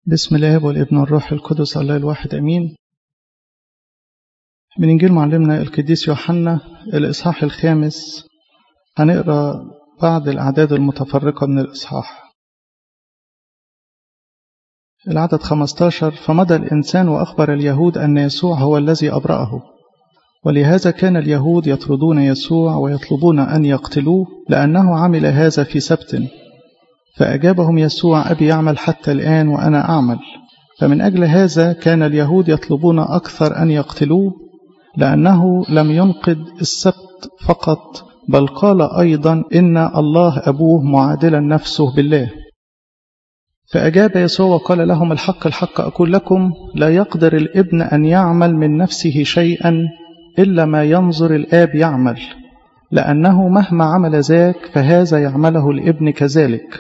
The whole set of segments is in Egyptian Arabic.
بسم الله والابن والروح القدس الله الواحد أمين من إنجيل معلمنا القديس يوحنا الإصحاح الخامس هنقرأ بعض الأعداد المتفرقة من الإصحاح العدد 15 فمضى الإنسان وأخبر اليهود أن يسوع هو الذي أبرأه ولهذا كان اليهود يطردون يسوع ويطلبون أن يقتلوه لأنه عمل هذا في سبت فأجابهم يسوع أبي يعمل حتى الآن وأنا أعمل فمن أجل هذا كان اليهود يطلبون أكثر أن يقتلوه لأنه لم ينقض السبت فقط بل قال أيضا إن الله أبوه معادلا نفسه بالله فأجاب يسوع وقال لهم الحق الحق أقول لكم لا يقدر الابن أن يعمل من نفسه شيئا إلا ما ينظر الآب يعمل لأنه مهما عمل ذاك فهذا يعمله الابن كذلك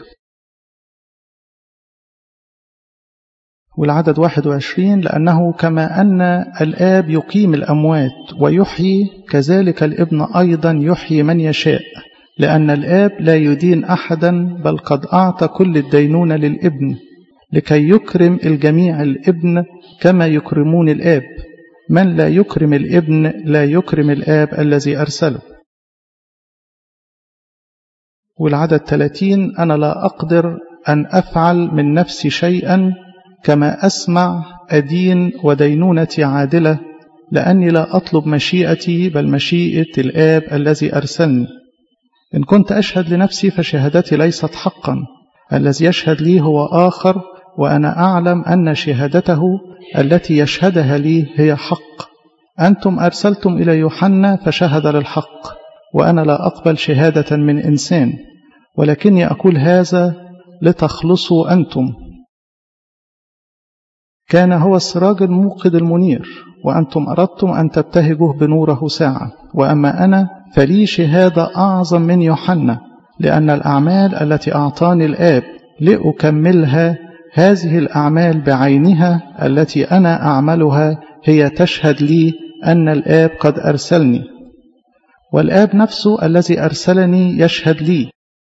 والعدد 21 لأنه كما أن الآب يقيم الأموات ويحيي كذلك الابن أيضا يحيي من يشاء لأن الآب لا يدين أحدا بل قد أعطى كل الدينونة للابن لكي يكرم الجميع الابن كما يكرمون الآب من لا يكرم الابن لا يكرم الآب الذي أرسله والعدد 30 أنا لا أقدر أن أفعل من نفسي شيئا كما أسمع أدين ودينونتي عادلة لأني لا أطلب مشيئتي بل مشيئة الآب الذي أرسلني إن كنت أشهد لنفسي فشهادتي ليست حقا الذي يشهد لي هو آخر وأنا أعلم أن شهادته التي يشهدها لي هي حق أنتم أرسلتم إلى يوحنا فشهد للحق وأنا لا أقبل شهادة من إنسان ولكني أقول هذا لتخلصوا أنتم كان هو السراج الموقد المنير وأنتم أردتم أن تبتهجوا بنوره ساعة وأما أنا فلي شهادة أعظم من يوحنا لأن الأعمال التي أعطاني الآب لأكملها هذه الأعمال بعينها التي أنا أعملها هي تشهد لي أن الآب قد أرسلني والآب نفسه الذي أرسلني يشهد لي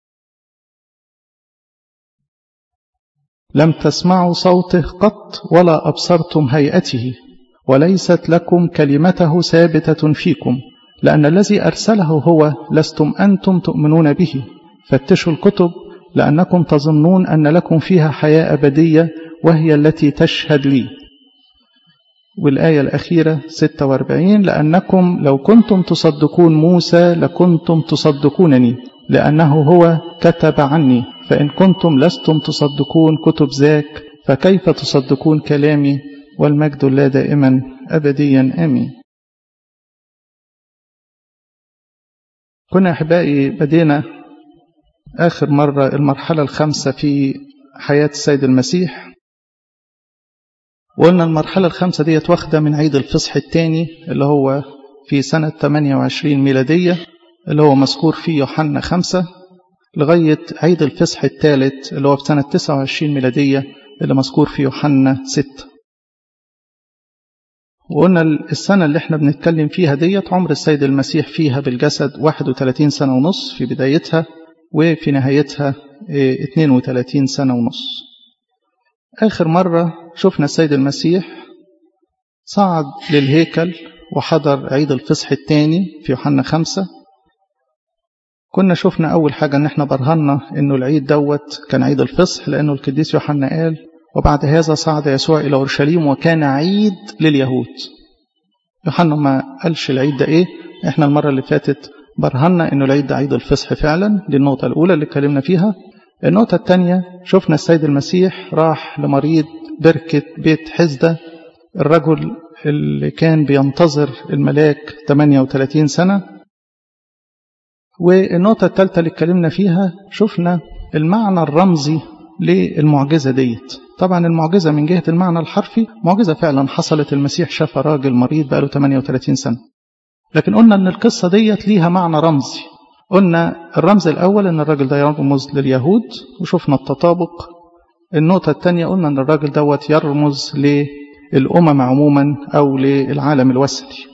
لم تسمعوا صوته قط ولا أبصرتم هيئته وليست لكم كلمته ثابتة فيكم لأن الذي أرسله هو لستم أنتم تؤمنون به فتشوا الكتب لأنكم تظنون أن لكم فيها حياة أبدية وهي التي تشهد لي والآية الأخيرة 46 لأنكم لو كنتم تصدقون موسى لكنتم تصدقونني لأنه هو كتب عني فإن كنتم لستم تصدقون كتب ذاك فكيف تصدقون كلامي والمجد لا دائما أبديا آمين كنا أحبائي بدينا آخر مرة المرحلة الخامسة في حياة السيد المسيح وقلنا المرحلة الخامسة دي واخدة من عيد الفصح الثاني اللي هو في سنة 28 ميلادية اللي هو مذكور في يوحنا خمسة لغاية عيد الفصح الثالث اللي هو في سنة 29 ميلادية اللي مذكور في يوحنا 6 وقلنا السنة اللي احنا بنتكلم فيها ديت عمر السيد المسيح فيها بالجسد 31 سنة ونص في بدايتها وفي نهايتها 32 سنة ونص آخر مرة شفنا السيد المسيح صعد للهيكل وحضر عيد الفصح الثاني في يوحنا خمسة كنا شفنا أول حاجة إن إحنا برهنا إنه العيد دوت كان عيد الفصح لأنه القديس يوحنا قال وبعد هذا صعد يسوع إلى أورشليم وكان عيد لليهود يوحنا ما قالش العيد ده إيه إحنا المرة اللي فاتت برهنا إنه العيد ده عيد الفصح فعلا دي النقطة الأولى اللي اتكلمنا فيها النقطة الثانية شفنا السيد المسيح راح لمريض بركة بيت حزدة الرجل اللي كان بينتظر الملاك 38 سنة والنقطة الثالثة اللي اتكلمنا فيها شفنا المعنى الرمزي للمعجزة ديت طبعا المعجزة من جهة المعنى الحرفي معجزة فعلا حصلت المسيح شاف راجل مريض بقاله 38 سنة لكن قلنا ان القصة ديت ليها معنى رمزي قلنا الرمز الأول ان الراجل ده يرمز لليهود وشفنا التطابق النقطة الثانية قلنا ان الراجل دوت يرمز للأمم عموما أو للعالم الوثني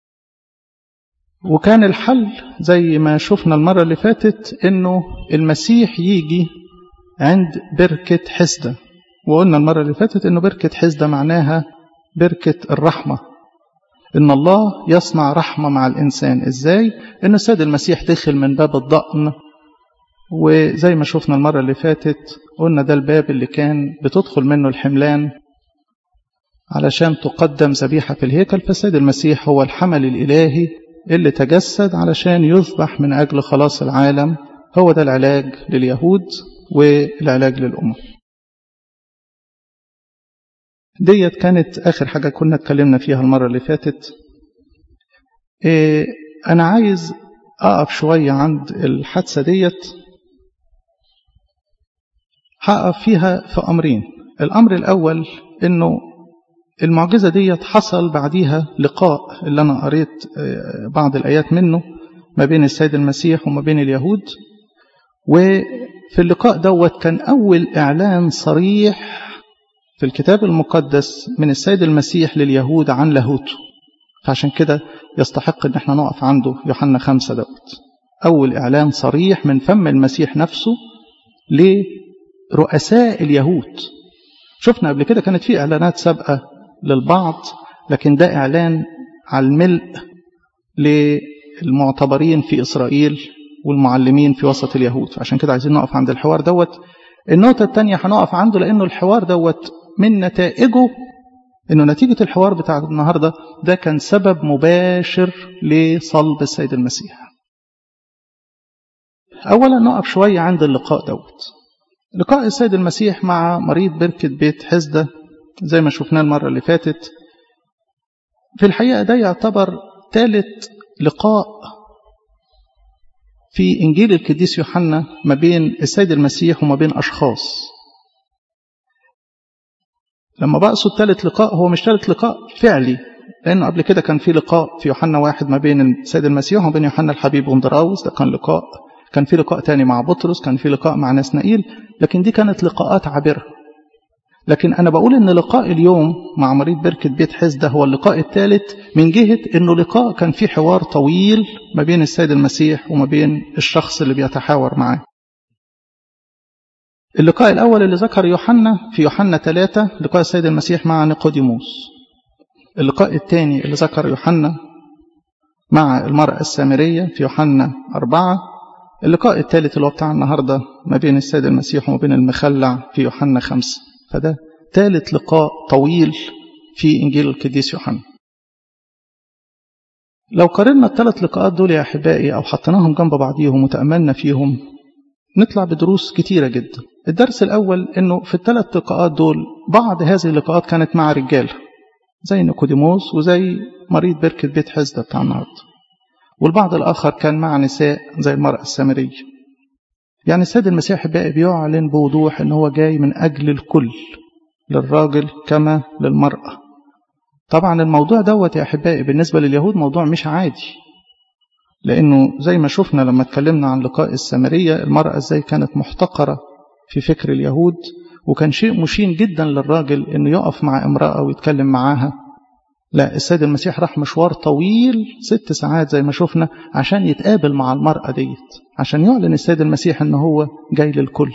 وكان الحل زي ما شفنا المرة اللي فاتت انه المسيح يجي عند بركة حسدة وقلنا المرة اللي فاتت إنه بركة حزدة معناها بركة الرحمة إن الله يصنع رحمة مع الإنسان إزاي؟ إن السيد المسيح دخل من باب الضأن وزي ما شفنا المرة اللي فاتت قلنا ده الباب اللي كان بتدخل منه الحملان علشان تقدم ذبيحة في الهيكل فالسيد المسيح هو الحمل الإلهي اللي تجسد علشان يذبح من أجل خلاص العالم هو ده العلاج لليهود والعلاج للأمم ديت كانت آخر حاجة كنا اتكلمنا فيها المرة اللي فاتت إيه أنا عايز أقف شوية عند الحادثة ديت هقف فيها في أمرين الأمر الأول إنه المعجزة ديت حصل بعديها لقاء اللي أنا قريت بعض الآيات منه ما بين السيد المسيح وما بين اليهود وفي اللقاء دوت كان أول إعلان صريح في الكتاب المقدس من السيد المسيح لليهود عن لاهوته فعشان كده يستحق ان احنا نقف عنده يوحنا خمسة دوت أول إعلان صريح من فم المسيح نفسه لرؤساء اليهود شفنا قبل كده كانت في إعلانات سابقة للبعض لكن ده إعلان على الملء للمعتبرين في إسرائيل والمعلمين في وسط اليهود عشان كده عايزين نقف عند الحوار دوت النقطة الثانية هنقف عنده لأنه الحوار دوت من نتائجه انه نتيجة الحوار بتاع النهاردة ده كان سبب مباشر لصلب السيد المسيح اولا نقف شوية عند اللقاء دوت لقاء السيد المسيح مع مريض بركة بيت حزدة زي ما شفناه المرة اللي فاتت في الحقيقة ده يعتبر ثالث لقاء في إنجيل القديس يوحنا ما بين السيد المسيح وما بين أشخاص لما بقصد ثالث لقاء هو مش ثالث لقاء فعلي لأنه قبل كده كان في لقاء في يوحنا واحد ما بين السيد المسيح وما بين يوحنا الحبيب وندراوس ده كان لقاء كان في لقاء تاني مع بطرس كان في لقاء مع نسنائيل لكن دي كانت لقاءات عابرة لكن أنا بقول إن لقاء اليوم مع مريض بركة بيت حزدة هو اللقاء الثالث من جهة إنه لقاء كان فيه حوار طويل ما بين السيد المسيح وما بين الشخص اللي بيتحاور معاه اللقاء الأول اللي ذكر يوحنا في يوحنا ثلاثة لقاء السيد المسيح مع نيقوديموس اللقاء الثاني اللي ذكر يوحنا مع المرأة السامرية في يوحنا أربعة اللقاء الثالث اللي هو بتاع النهاردة ما بين السيد المسيح وما بين المخلع في يوحنا خمسة فده ثالث لقاء طويل في إنجيل القديس يوحنا لو قارنا الثلاث لقاءات دول يا أحبائي أو حطيناهم جنب بعضيهم وتأملنا فيهم نطلع بدروس كتيرة جدا الدرس الأول أنه في الثلاث لقاءات دول بعض هذه اللقاءات كانت مع رجال زي نيقوديموس وزي مريض بركة بيت حزدة بتاع النهارده والبعض الآخر كان مع نساء زي المرأة السامرية يعني السيد المسيح بقى بيعلن بوضوح ان هو جاي من اجل الكل للراجل كما للمرأة طبعا الموضوع دوت يا احبائي بالنسبة لليهود موضوع مش عادي لانه زي ما شفنا لما اتكلمنا عن لقاء السامرية المرأة ازاي كانت محتقرة في فكر اليهود وكان شيء مشين جدا للراجل انه يقف مع امرأة ويتكلم معاها لا السيد المسيح راح مشوار طويل ست ساعات زي ما شفنا عشان يتقابل مع المرأة ديت عشان يعلن السيد المسيح ان هو جاي للكل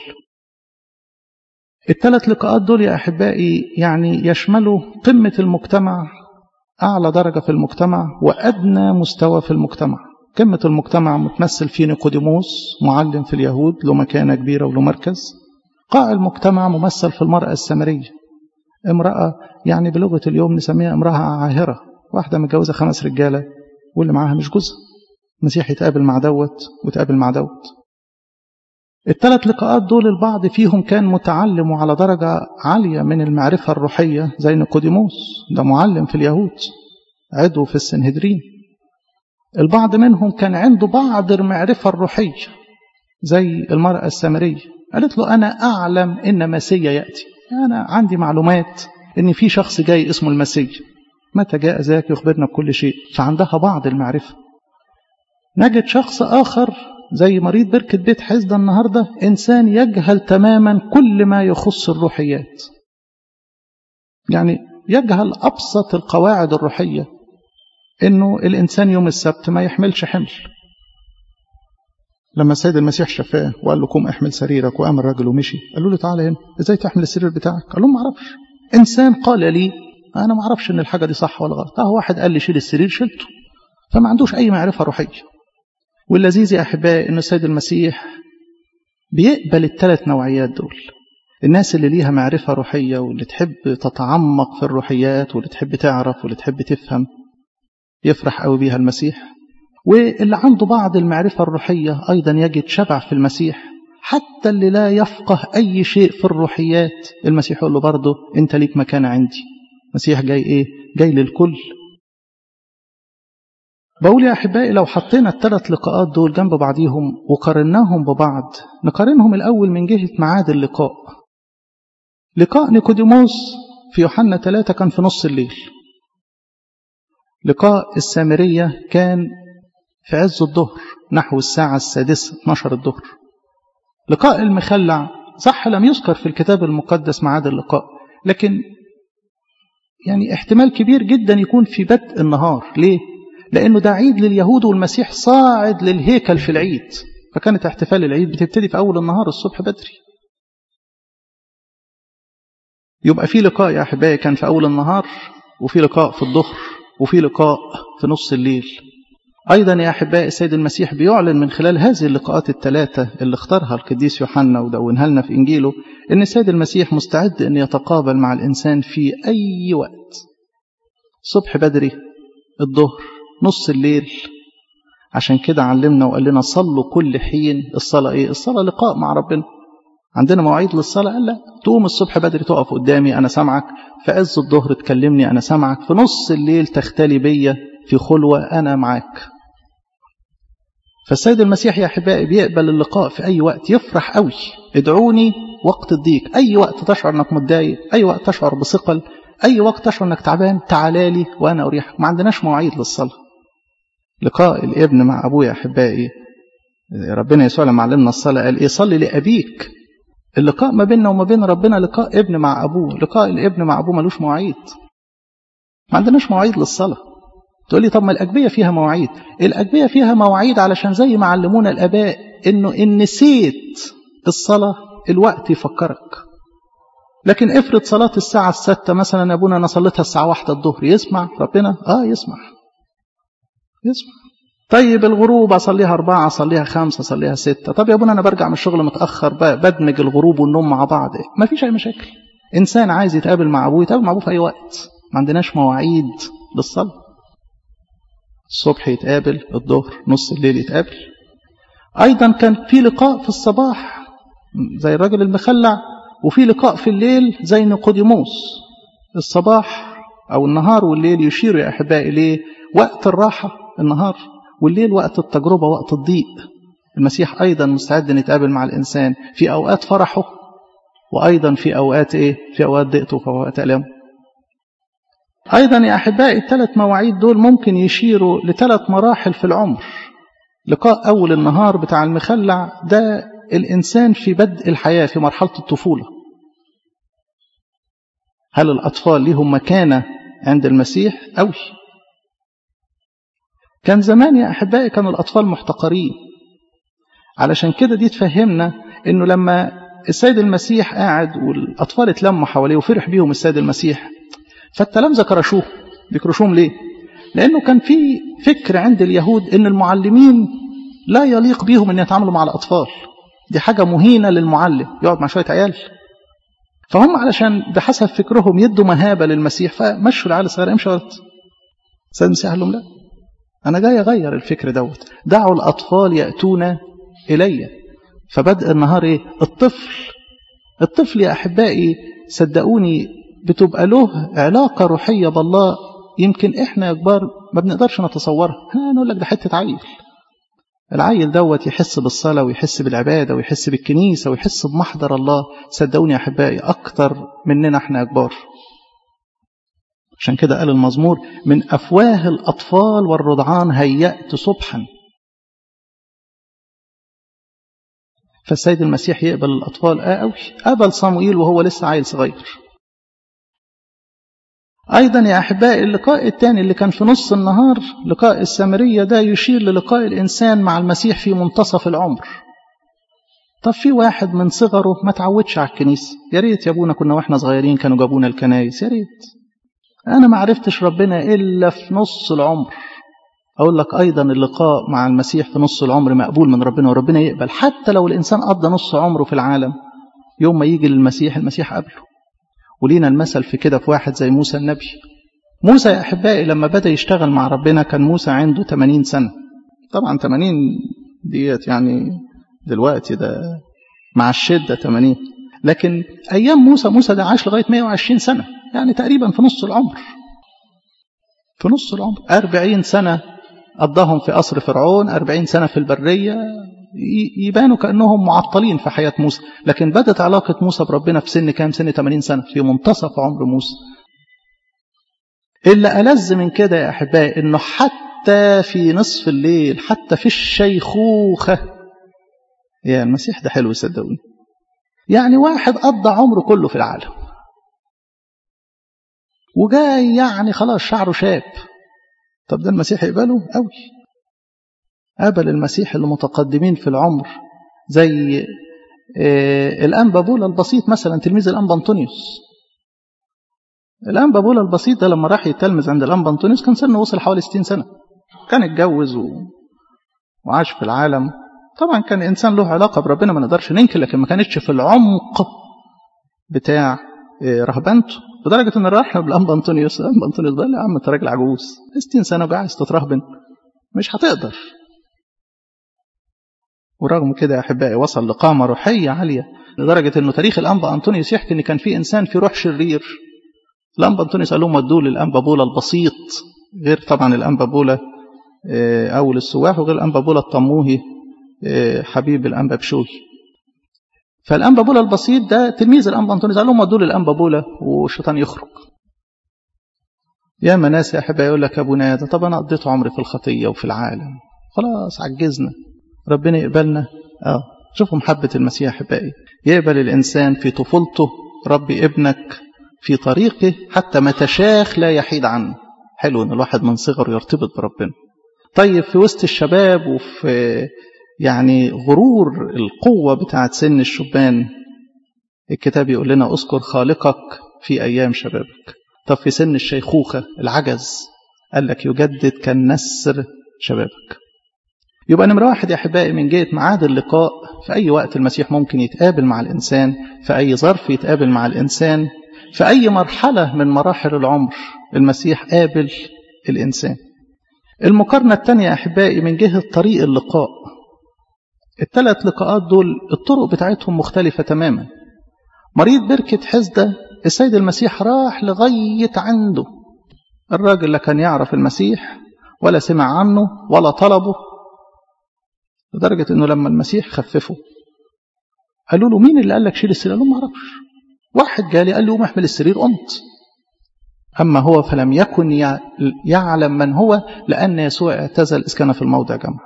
الثلاث لقاءات دول يا أحبائي يعني يشملوا قمة المجتمع أعلى درجة في المجتمع وأدنى مستوى في المجتمع قمة المجتمع متمثل في نيقوديموس معلم في اليهود له مكانة كبيرة وله مركز قاع المجتمع ممثل في المرأة السامرية امرأة يعني بلغة اليوم نسميها امرأة عاهرة واحدة متجوزة خمس رجالة واللي معاها مش جوزها المسيح يتقابل مع دوت وتقابل مع دوت الثلاث لقاءات دول البعض فيهم كان متعلم على درجة عالية من المعرفة الروحية زي نيقوديموس ده معلم في اليهود عضو في السنهدرين البعض منهم كان عنده بعض المعرفة الروحية زي المرأة السامرية قالت له أنا أعلم إن مسيا يأتي أنا عندي معلومات إن في شخص جاي اسمه المسيح متى جاء ذاك يخبرنا بكل شيء فعندها بعض المعرفة نجد شخص آخر زي مريض بركة بيت حزدة النهاردة إنسان يجهل تماما كل ما يخص الروحيات يعني يجهل أبسط القواعد الروحية إنه الإنسان يوم السبت ما يحملش حمل لما السيد المسيح شفاه وقال له قوم احمل سريرك وقام الراجل ومشي قالوا له تعالى هنا ازاي تحمل السرير بتاعك قال لهم ما اعرفش انسان قال لي انا ما اعرفش ان الحاجه دي صح ولا غلط اه واحد قال لي شيل السرير شلته فما عندوش اي معرفه روحيه واللذيذ يا احبائي ان السيد المسيح بيقبل الثلاث نوعيات دول الناس اللي ليها معرفة روحية واللي تحب تتعمق في الروحيات واللي تحب تعرف واللي تحب تفهم يفرح قوي بيها المسيح واللي عنده بعض المعرفة الروحية أيضا يجد شبع في المسيح حتى اللي لا يفقه أي شيء في الروحيات المسيح يقول له برضه أنت ليك مكان عندي المسيح جاي إيه؟ جاي للكل بقول يا أحبائي لو حطينا الثلاث لقاءات دول جنب بعضيهم وقارناهم ببعض نقارنهم الأول من جهة ميعاد اللقاء لقاء نيكوديموس في يوحنا 3 كان في نص الليل لقاء السامرية كان في عز الظهر نحو الساعة السادسة 12 الظهر لقاء المخلع صح لم يذكر في الكتاب المقدس ميعاد اللقاء لكن يعني احتمال كبير جدا يكون في بدء النهار ليه؟ لأنه ده عيد لليهود والمسيح صاعد للهيكل في العيد فكانت احتفال العيد بتبتدي في أول النهار الصبح بدري يبقى في لقاء يا أحبائي كان في أول النهار وفي لقاء في الظهر وفي لقاء في نص الليل أيضا يا أحبائي السيد المسيح بيعلن من خلال هذه اللقاءات الثلاثة اللي اختارها القديس يوحنا ودونها لنا في إنجيله إن السيد المسيح مستعد أن يتقابل مع الإنسان في أي وقت صبح بدري الظهر نص الليل عشان كده علمنا وقال لنا صلوا كل حين الصلاة إيه؟ الصلاة لقاء مع ربنا عندنا مواعيد للصلاة قال لا تقوم الصبح بدري تقف قدامي أنا سامعك في عز الظهر تكلمني أنا سامعك في نص الليل تختلي بيا في خلوة أنا معاك فالسيد المسيح يا أحبائي بيقبل اللقاء في أي وقت يفرح قوي ادعوني وقت الضيق أي وقت تشعر أنك متضايق أي وقت تشعر بثقل أي وقت تشعر أنك تعبان تعالى لي وأنا أريحك ما عندناش مواعيد للصلاة لقاء الابن مع أبوه يا أحبائي ربنا يسوع لما علمنا الصلاة قال إيه صلي لأبيك اللقاء ما بيننا وما بين ربنا لقاء ابن مع أبوه لقاء الابن مع أبوه ملوش مواعيد ما عندناش مواعيد للصلاة تقول لي طب ما الأجبية فيها مواعيد الأجبية فيها مواعيد علشان زي ما علمونا الآباء إنه إن نسيت الصلاة الوقت يفكرك لكن افرض صلاة الساعة الستة مثلا أبونا أنا صليتها الساعة واحدة الظهر يسمع ربنا آه يسمع يسمع طيب الغروب أصليها أربعة أصليها خمسة أصليها ستة طب يا ابونا أنا برجع من الشغل متأخر بدمج الغروب والنوم مع بعض ما فيش أي مشاكل إنسان عايز يتقابل مع أبوه يتقابل مع أبوه في أي وقت ما عندناش مواعيد للصلاة الصبح يتقابل الظهر نص الليل يتقابل أيضا كان في لقاء في الصباح زي الراجل المخلع وفي لقاء في الليل زي نيقوديموس الصباح أو النهار والليل يشير يا أحبائي إليه وقت الراحة النهار والليل وقت التجربة وقت الضيق المسيح أيضا مستعد أن يتقابل مع الإنسان في أوقات فرحه وأيضا في أوقات إيه؟ في أوقات ضيقته وفي أوقات ألامه أيضا يا أحبائي الثلاث مواعيد دول ممكن يشيروا لثلاث مراحل في العمر لقاء أول النهار بتاع المخلع ده الإنسان في بدء الحياة في مرحلة الطفولة هل الأطفال لهم مكانة عند المسيح أوي كان زمان يا أحبائي كانوا الأطفال محتقرين علشان كده دي تفهمنا أنه لما السيد المسيح قاعد والأطفال اتلموا حواليه وفرح بيهم السيد المسيح فالتلامذة كرشوه بيكرشوهم ليه؟ لأنه كان في فكر عند اليهود أن المعلمين لا يليق بيهم أن يتعاملوا مع الأطفال دي حاجة مهينة للمعلم يقعد مع شوية عيال فهم علشان بحسب فكرهم يدوا مهابة للمسيح فمشوا العيال الصغيرة امشوا السيد المسيح قال لهم لا أنا جاي أغير الفكر دوت دعوا الأطفال يأتون إلي فبدأ النهار إيه؟ الطفل الطفل يا أحبائي صدقوني بتبقى له علاقة روحية بالله يمكن إحنا يا كبار ما بنقدرش نتصورها احنا نقول لك ده حتة عيل العيل دوت يحس بالصلاة ويحس بالعبادة ويحس بالكنيسة ويحس بمحضر الله صدقوني يا أحبائي أكتر مننا احنا يا كبار عشان كده قال المزمور من أفواه الأطفال والرضعان هيأت صبحا فالسيد المسيح يقبل الأطفال آه أوي قبل صموئيل وهو لسه عيل صغير أيضا يا أحبائي اللقاء الثاني اللي كان في نص النهار لقاء السامرية ده يشير للقاء الإنسان مع المسيح في منتصف العمر طب في واحد من صغره ما تعودش على الكنيسة يا ريت يا ابونا كنا واحنا صغيرين كانوا جابونا الكنايس يا ريت أنا ما عرفتش ربنا إلا في نص العمر أقول لك أيضا اللقاء مع المسيح في نص العمر مقبول من ربنا وربنا يقبل حتى لو الإنسان قضى نص عمره في العالم يوم ما يجي للمسيح المسيح قبله ولينا المثل في كده في واحد زي موسى النبي موسى يا أحبائي لما بدأ يشتغل مع ربنا كان موسى عنده 80 سنة طبعا 80 ديت يعني دلوقتي ده مع الشدة 80 لكن أيام موسى موسى ده عاش لغاية 120 سنة يعني تقريبا في نص العمر في نص العمر 40 سنة قضاهم في قصر فرعون 40 سنة في البرية يبانوا كأنهم معطلين في حياة موسى لكن بدت علاقة موسى بربنا في سن كام سن 80 سنة في منتصف عمر موسى إلا ألذ من كده يا أحبائي إنه حتى في نصف الليل حتى في الشيخوخة يا المسيح ده حلو صدقوني يعني واحد قضى عمره كله في العالم وجاي يعني خلاص شعره شاب طب ده المسيح يقبله قوي قبل المسيح المتقدمين في العمر زي الأنبا بولا البسيط مثلا تلميذ الأنبا أنطونيوس الأنبا بولا البسيط ده لما راح يتلمذ عند الأنبا أنطونيوس كان سنه وصل حوالي 60 سنة كان اتجوز و... وعاش في العالم طبعا كان إنسان له علاقة بربنا ما نقدرش ننكر لكن ما كانتش في العمق بتاع رهبنته لدرجة إن راح بالأنبا أنطونيوس الأنبا أنطونيوس ده يا عم أنت راجل عجوز 60 سنة بقى عايز تترهبن مش هتقدر ورغم كده يا أحبائي وصل لقامة روحية عالية لدرجة أنه تاريخ الأنبا أنطونيوس يحكي أن كان في إنسان في روح شرير الأنبا أنطونيوس قال لهم ودوه للأنبا بولا البسيط غير طبعا الأنبا بولا أول السواح وغير الأنبا بولا الطموهي حبيب الأنبا بشوي فالأنبا بولا البسيط ده تلميذ الأنبا أنطونيوس قال لهم ودوه للأنبا بولا والشيطان يخرج يا ناس يا أحبائي يقول لك أبونا ده طب أنا قضيت عمري في الخطية وفي العالم خلاص عجزنا ربنا يقبلنا اه شوفوا محبة المسيح أحبائي يقبل الإنسان في طفولته ربي ابنك في طريقه حتى ما تشاخ لا يحيد عنه حلو ان الواحد من صغره يرتبط بربنا طيب في وسط الشباب وفي يعني غرور القوة بتاعت سن الشبان الكتاب يقول لنا اذكر خالقك في أيام شبابك طب في سن الشيخوخة العجز قال لك يجدد كالنسر شبابك يبقى نمرة واحد يا أحبائي من جهة معاد اللقاء في أي وقت المسيح ممكن يتقابل مع الإنسان في أي ظرف يتقابل مع الإنسان في أي مرحلة من مراحل العمر المسيح قابل الإنسان المقارنة الثانية يا أحبائي من جهة طريق اللقاء الثلاث لقاءات دول الطرق بتاعتهم مختلفة تماما مريض بركة حزدة السيد المسيح راح لغاية عنده الراجل لا كان يعرف المسيح ولا سمع عنه ولا طلبه لدرجة انه لما المسيح خففه قالوا له مين اللي قال لك شيل السرير قال له ما اعرفش واحد جالي قال له قوم احمل السرير قمت أما هو فلم يكن يعلم من هو لأن يسوع اعتزل إذ كان في الموضع جمع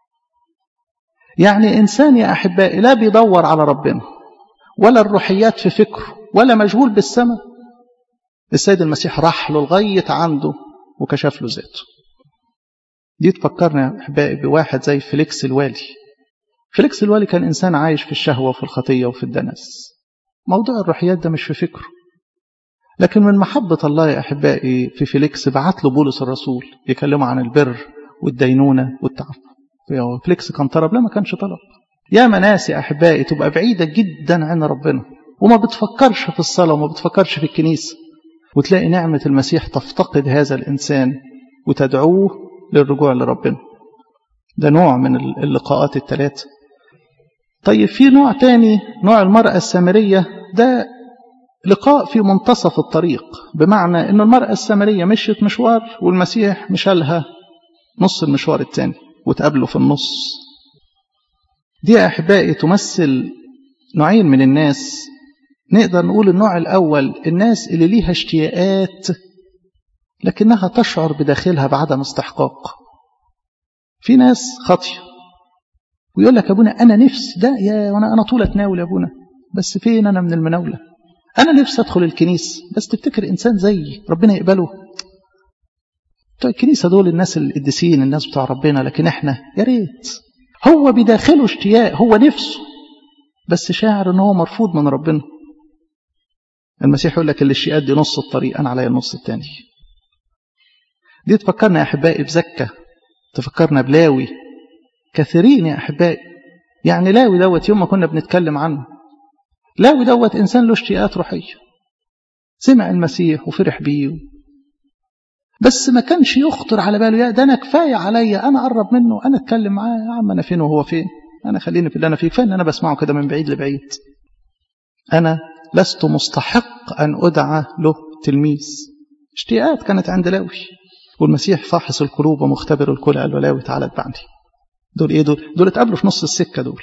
يعني إنسان يا أحبائي لا بيدور على ربنا ولا الروحيات في فكره ولا مشغول بالسماء السيد المسيح راح له لغاية عنده وكشف له ذاته دي تفكرنا يا أحبائي بواحد زي فيليكس الوالي فيليكس الوالي كان إنسان عايش في الشهوة وفي الخطية وفي الدنس موضوع الروحيات ده مش في فكره لكن من محبة الله يا أحبائي في فيليكس بعت له بولس الرسول يكلمه عن البر والدينونة والتعفف فيليكس كان طلب لا ما كانش طلب يا مناس يا أحبائي تبقى بعيدة جدا عن ربنا وما بتفكرش في الصلاة وما بتفكرش في الكنيسة وتلاقي نعمة المسيح تفتقد هذا الإنسان وتدعوه للرجوع لربنا ده نوع من اللقاءات الثلاثة طيب في نوع تاني نوع المرأة السامرية ده لقاء في منتصف الطريق بمعنى أن المرأة السامرية مشيت مشوار والمسيح مشالها نص المشوار التاني وتقابله في النص دي يا أحبائي تمثل نوعين من الناس نقدر نقول النوع الأول الناس اللي ليها اشتياقات لكنها تشعر بداخلها بعدم استحقاق في ناس خاطيه ويقول لك يا ابونا انا نفسي ده يا وانا انا طول اتناول يا ابونا بس فين انا من المناوله أنا نفسي أدخل الكنيسة بس تفتكر إنسان زيي ربنا يقبله بتوع الكنيسة دول الناس القديسين الناس بتوع ربنا لكن إحنا يا ريت هو بداخله اشتياق هو نفسه بس شاعر ان هو مرفوض من ربنا المسيح يقول لك الاشتياقات دي نص الطريق انا عليا النص التاني دي تفكرنا يا احبائي بزكة تفكرنا بلاوي كثيرين يا احبائي يعني لاوي دوت يوم ما كنا بنتكلم عنه لاوي دوت انسان له اشتياقات روحيه سمع المسيح وفرح بيه بس ما كانش يخطر على باله يا ده انا كفايه عليا انا اقرب منه انا اتكلم معاه يا عم انا فين وهو فين انا خليني في اللي انا فيه كفايه ان انا بسمعه كده من بعيد لبعيد انا لست مستحق ان ادعى له تلميذ اشتياقات كانت عند لاوي والمسيح فاحص القلوب ومختبر الكل قال له لاوي تعالى اتبعني دول ايه دول دول اتقابلوا في نص السكه دول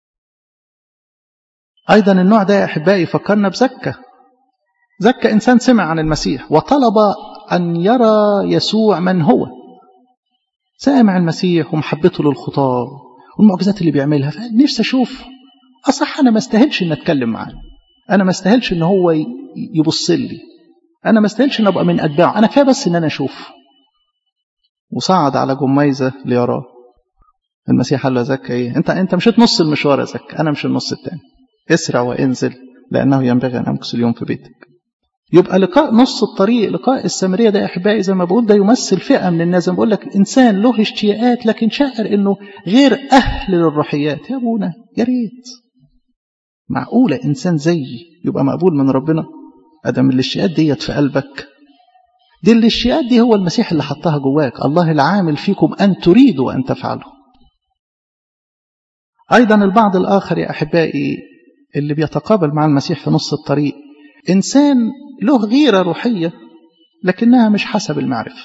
ايضا النوع ده يا احبائي فكرنا بزكه زكى انسان سمع عن المسيح وطلب أن يرى يسوع من هو سامع المسيح ومحبته للخطاة والمعجزات اللي بيعملها نفسي أشوف أصح أنا ما استاهلش إن أتكلم معاه أنا ما استاهلش إن هو يبص لي أنا ما استاهلش إن أبقى من أتباعه أنا كفاية بس إن أنا أشوف وصعد على جميزة ليراه المسيح قال له زكى إيه أنت أنت مشيت نص المشوار يا زكى أنا مش النص التاني اسرع وانزل لأنه ينبغي أن أمكث اليوم في بيتك يبقى لقاء نص الطريق لقاء السامرية ده يا أحبائي زي ما بقول ده يمثل فئة من الناس زي ما بقول لك إنسان له اشتياقات لكن شاعر إنه غير أهل للروحيات يا أبونا يا ريت معقولة إنسان زيي يبقى مقبول من ربنا أدم الاشتياقات ديت في قلبك دي الاشتياقات دي هو المسيح اللي حطها جواك الله العامل فيكم أن تريدوا أن تفعلوا أيضا البعض الآخر يا أحبائي اللي بيتقابل مع المسيح في نص الطريق إنسان له غيرة روحية لكنها مش حسب المعرفة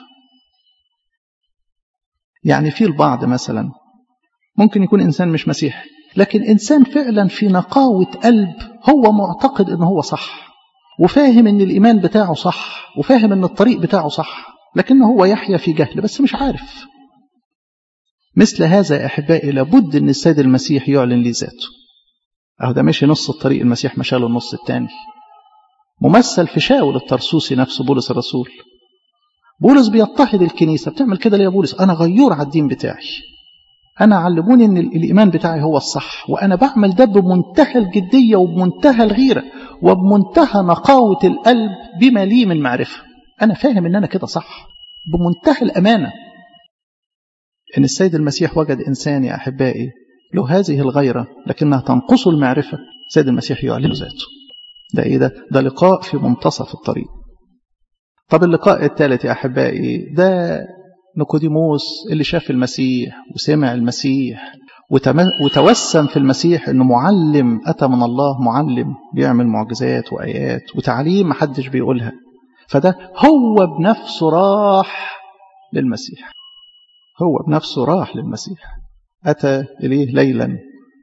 يعني في البعض مثلا ممكن يكون إنسان مش مسيحي لكن إنسان فعلا في نقاوة قلب هو معتقد إن هو صح وفاهم إن الإيمان بتاعه صح وفاهم إن الطريق بتاعه صح لكن هو يحيا في جهل بس مش عارف مثل هذا يا أحبائي لابد أن السيد المسيح يعلن لي ذاته أهو ده ماشي نص الطريق المسيح مشاله النص الثاني ممثل في شاول الترسوسي نفسه بولس الرسول بولس بيضطهد الكنيسة بتعمل كده ليه يا بولس أنا غيور على الدين بتاعي أنا علموني أن الإيمان بتاعي هو الصح وأنا بعمل ده بمنتهى الجدية وبمنتهى الغيرة وبمنتهى نقاوة القلب بما لي من معرفة أنا فاهم أن أنا كده صح بمنتهى الأمانة إن السيد المسيح وجد إنسان يا أحبائي له هذه الغيرة لكنها تنقص المعرفة السيد المسيح يعلن ذاته ده إيه ده؟ ده لقاء في منتصف الطريق طب اللقاء الثالث يا أحبائي ده نيقوديموس اللي شاف المسيح وسمع المسيح وتوسم في المسيح انه معلم اتى من الله معلم بيعمل معجزات وايات وتعليم محدش بيقولها فده هو بنفسه راح للمسيح هو بنفسه راح للمسيح اتى اليه ليلا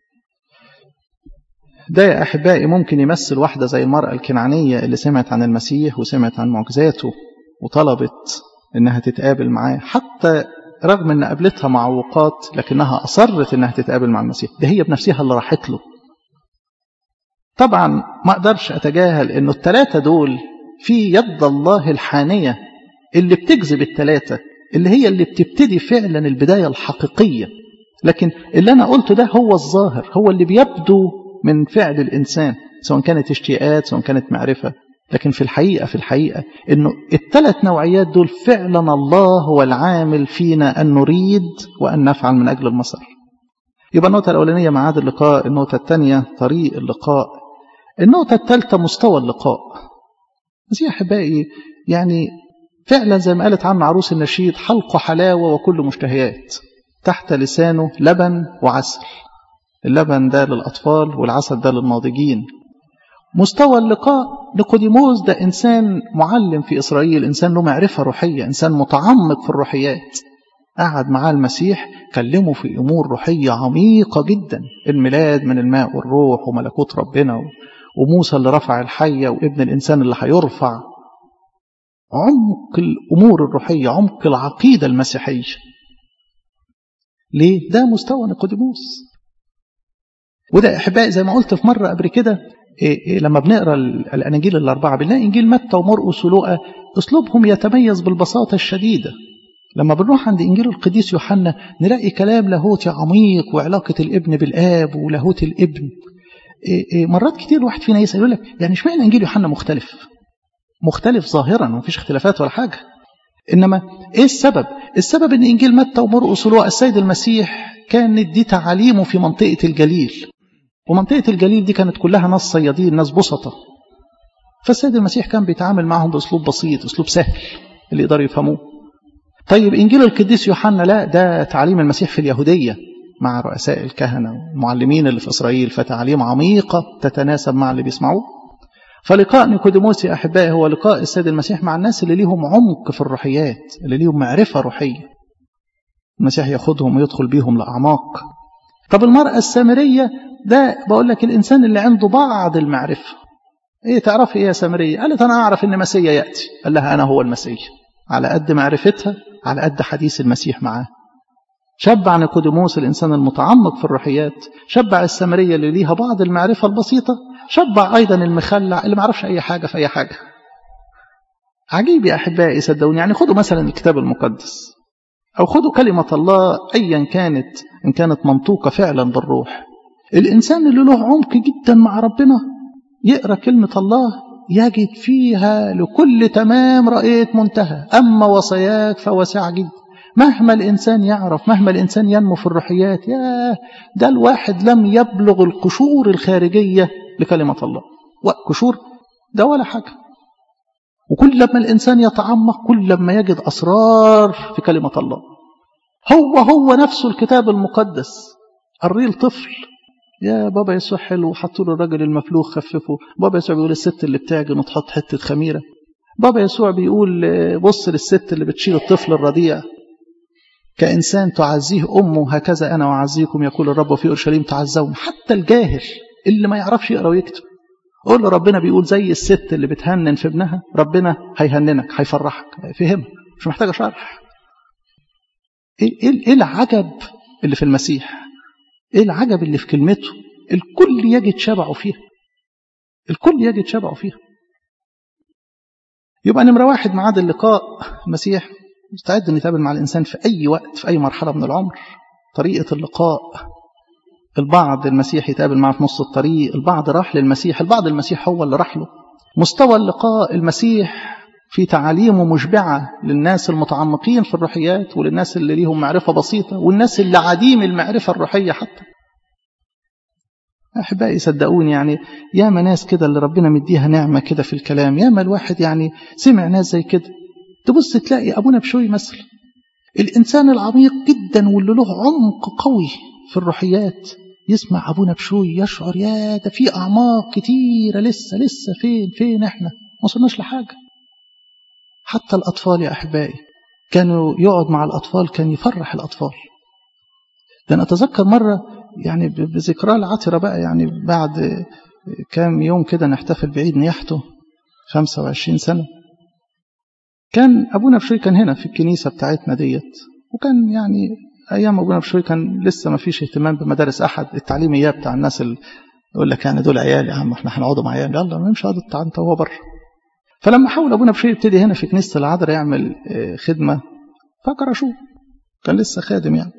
ده يا احبائي ممكن يمثل واحده زي المراه الكنعانيه اللي سمعت عن المسيح وسمعت عن معجزاته وطلبت انها تتقابل معاه حتى رغم ان قابلتها معوقات لكنها اصرت انها تتقابل مع المسيح ده هي بنفسها اللي راحت له طبعا ما اقدرش اتجاهل انه الثلاثه دول في يد الله الحانيه اللي بتجذب الثلاثه اللي هي اللي بتبتدي فعلا البدايه الحقيقيه لكن اللي انا قلته ده هو الظاهر هو اللي بيبدو من فعل الانسان سواء كانت اشتياقات سواء كانت معرفه لكن في الحقيقة في الحقيقة إنه الثلاث نوعيات دول فعلا الله هو العامل فينا أن نريد وأن نفعل من أجل المصر يبقى النقطة الأولانية معاد اللقاء النقطة الثانية طريق اللقاء النقطة الثالثة مستوى اللقاء بس يا أحبائي يعني فعلا زي ما قالت عنه عروس النشيد حلقه حلاوة وكل مشتهيات تحت لسانه لبن وعسل اللبن ده للأطفال والعسل ده للناضجين مستوى اللقاء نيقوديموس ده إنسان معلم في إسرائيل إنسان له معرفة روحية إنسان متعمق في الروحيات قعد معاه المسيح كلمه في أمور روحية عميقة جدا الميلاد من الماء والروح وملكوت ربنا وموسى اللي رفع الحية وابن الإنسان اللي هيرفع عمق الأمور الروحية عمق العقيدة المسيحية ليه؟ ده مستوى نيقوديموس وده احبائي زي ما قلت في مره قبل كده إيه إيه لما بنقرا الاناجيل الاربعه بنلاقي انجيل متى ومرقس ولوقا اسلوبهم يتميز بالبساطه الشديده لما بنروح عند انجيل القديس يوحنا نلاقي كلام لاهوتي عميق وعلاقه الابن بالاب ولاهوت الابن إيه مرات كتير الواحد فينا يسال يقول لك يعني اشمعنى انجيل يوحنا مختلف مختلف ظاهرا مفيش اختلافات ولا حاجه انما ايه السبب السبب ان انجيل متى ومرقس ولوقا السيد المسيح كانت دي تعاليمه في منطقه الجليل ومنطقة الجليل دي كانت كلها ناس صيادين ناس بسطة فالسيد المسيح كان بيتعامل معهم بأسلوب بسيط أسلوب سهل اللي يقدروا يفهموه طيب إنجيل القديس يوحنا لا ده تعليم المسيح في اليهودية مع رؤساء الكهنة والمعلمين اللي في إسرائيل فتعليم عميقة تتناسب مع اللي بيسمعوه فلقاء نيكوديموس يا أحبائي هو لقاء السيد المسيح مع الناس اللي ليهم عمق في الروحيات اللي ليهم معرفة روحية المسيح ياخدهم ويدخل بيهم لأعماق طب المرأة السامرية ده بقول لك الإنسان اللي عنده بعض المعرفة إيه تعرفي إيه يا سامرية قالت أنا أعرف إن مسيا يأتي قال لها أنا هو المسيح على قد معرفتها على قد حديث المسيح معاه شبع نيكوديموس الإنسان المتعمق في الروحيات شبع السامرية اللي ليها بعض المعرفة البسيطة شبع أيضا المخلع اللي ما عرفش أي حاجة في أي حاجة عجيب يا أحبائي صدقوني يعني خدوا مثلا الكتاب المقدس أو خدوا كلمة الله أيا كانت إن كانت منطوقة فعلا بالروح الإنسان اللي له عمق جدا مع ربنا يقرأ كلمة الله يجد فيها لكل تمام رأيت منتهى أما وصاياك فواسعة جدا مهما الإنسان يعرف مهما الإنسان ينمو في الروحيات يا ده الواحد لم يبلغ القشور الخارجية لكلمة الله قشور ده ولا حاجة وكل لما الإنسان يتعمق كل لما يجد أسرار في كلمة الله هو هو نفسه الكتاب المقدس الريل طفل يا بابا يسوع حلو حطوا له الراجل المفلوخ خففه بابا يسوع بيقول الست اللي بتعجن وتحط حتة خميرة بابا يسوع بيقول بص للست اللي بتشيل الطفل الرضيع كإنسان تعزيه أمه هكذا أنا أعزيكم يقول الرب في أورشليم تعزون حتى الجاهل اللي ما يعرفش يقرأ ويكتب قول له ربنا بيقول زي الست اللي بتهنن في ابنها ربنا هيهننك هيفرحك فهمها مش محتاجة شرح ايه العجب اللي في المسيح ايه العجب اللي في كلمته الكل يجد شبعه فيها الكل يجد شبعه فيها يبقى نمرة واحد معاد اللقاء المسيح مستعد ان يتقابل مع الانسان في اي وقت في اي مرحلة من العمر طريقة اللقاء البعض المسيح يتقابل معه في نص الطريق البعض راح للمسيح البعض المسيح هو اللي راح له مستوى اللقاء المسيح في تعاليمه مشبعة للناس المتعمقين في الروحيات وللناس اللي ليهم معرفة بسيطة والناس اللي عديم المعرفة الروحية حتى أحبائي صدقوني يعني ياما ناس كده اللي ربنا مديها نعمة كده في الكلام ياما الواحد يعني سمع ناس زي كده تبص تلاقي أبونا بشوي مثلا الإنسان العميق جدا واللي له عمق قوي في الروحيات يسمع أبونا بشوي يشعر يا ده في أعماق كتيرة لسه لسه فين فين إحنا ما وصلناش لحاجة حتى الأطفال يا أحبائي كانوا يقعد مع الأطفال كان يفرح الأطفال ده أنا أتذكر مرة يعني بذكرى العطرة بقى يعني بعد كام يوم كده نحتفل بعيد نياحته 25 سنة كان أبونا بشوي كان هنا في الكنيسة بتاعتنا ديت وكان يعني أيام أبونا بشوي كان لسه ما فيش اهتمام بمدارس أحد التعليم إياه بتاع الناس اللي يقول لك يعني دول عيال يا عم احنا هنقعدوا مع عيال يلا نمشي اقعد انت وهو بره فلما حاول ابونا بشوي يبتدي هنا في كنيسه العذراء يعمل خدمه فكرشوه كان لسه خادم يعني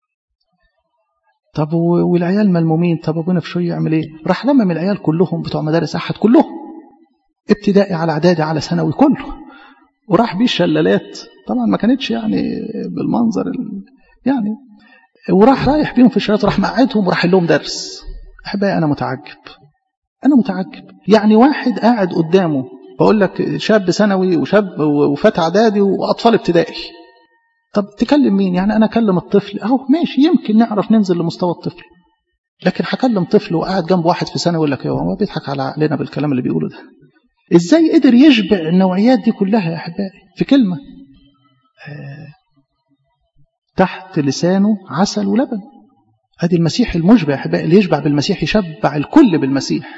طب والعيال ملمومين طب ابونا بشوي يعمل ايه راح لمم العيال كلهم بتوع مدارس احد كلهم ابتدائي على اعدادي على ثانوي كله وراح بيه الشلالات طبعا ما كانتش يعني بالمنظر يعني وراح رايح بيهم في الشلالات راح مقعدهم وراح لهم درس احبائي انا متعجب انا متعجب يعني واحد قاعد قدامه بقول لك شاب ثانوي وشاب وفتى اعدادي واطفال ابتدائي طب تكلم مين يعني انا اكلم الطفل اهو ماشي يمكن نعرف ننزل لمستوى الطفل لكن هكلم طفل وقاعد جنب واحد في ثانوي يقول لك هو بيضحك على عقلنا بالكلام اللي بيقوله ده ازاي قدر يشبع النوعيات دي كلها يا احبائي في كلمه آه تحت لسانه عسل ولبن ادي المسيح المشبع يا احبائي اللي يشبع بالمسيح يشبع الكل بالمسيح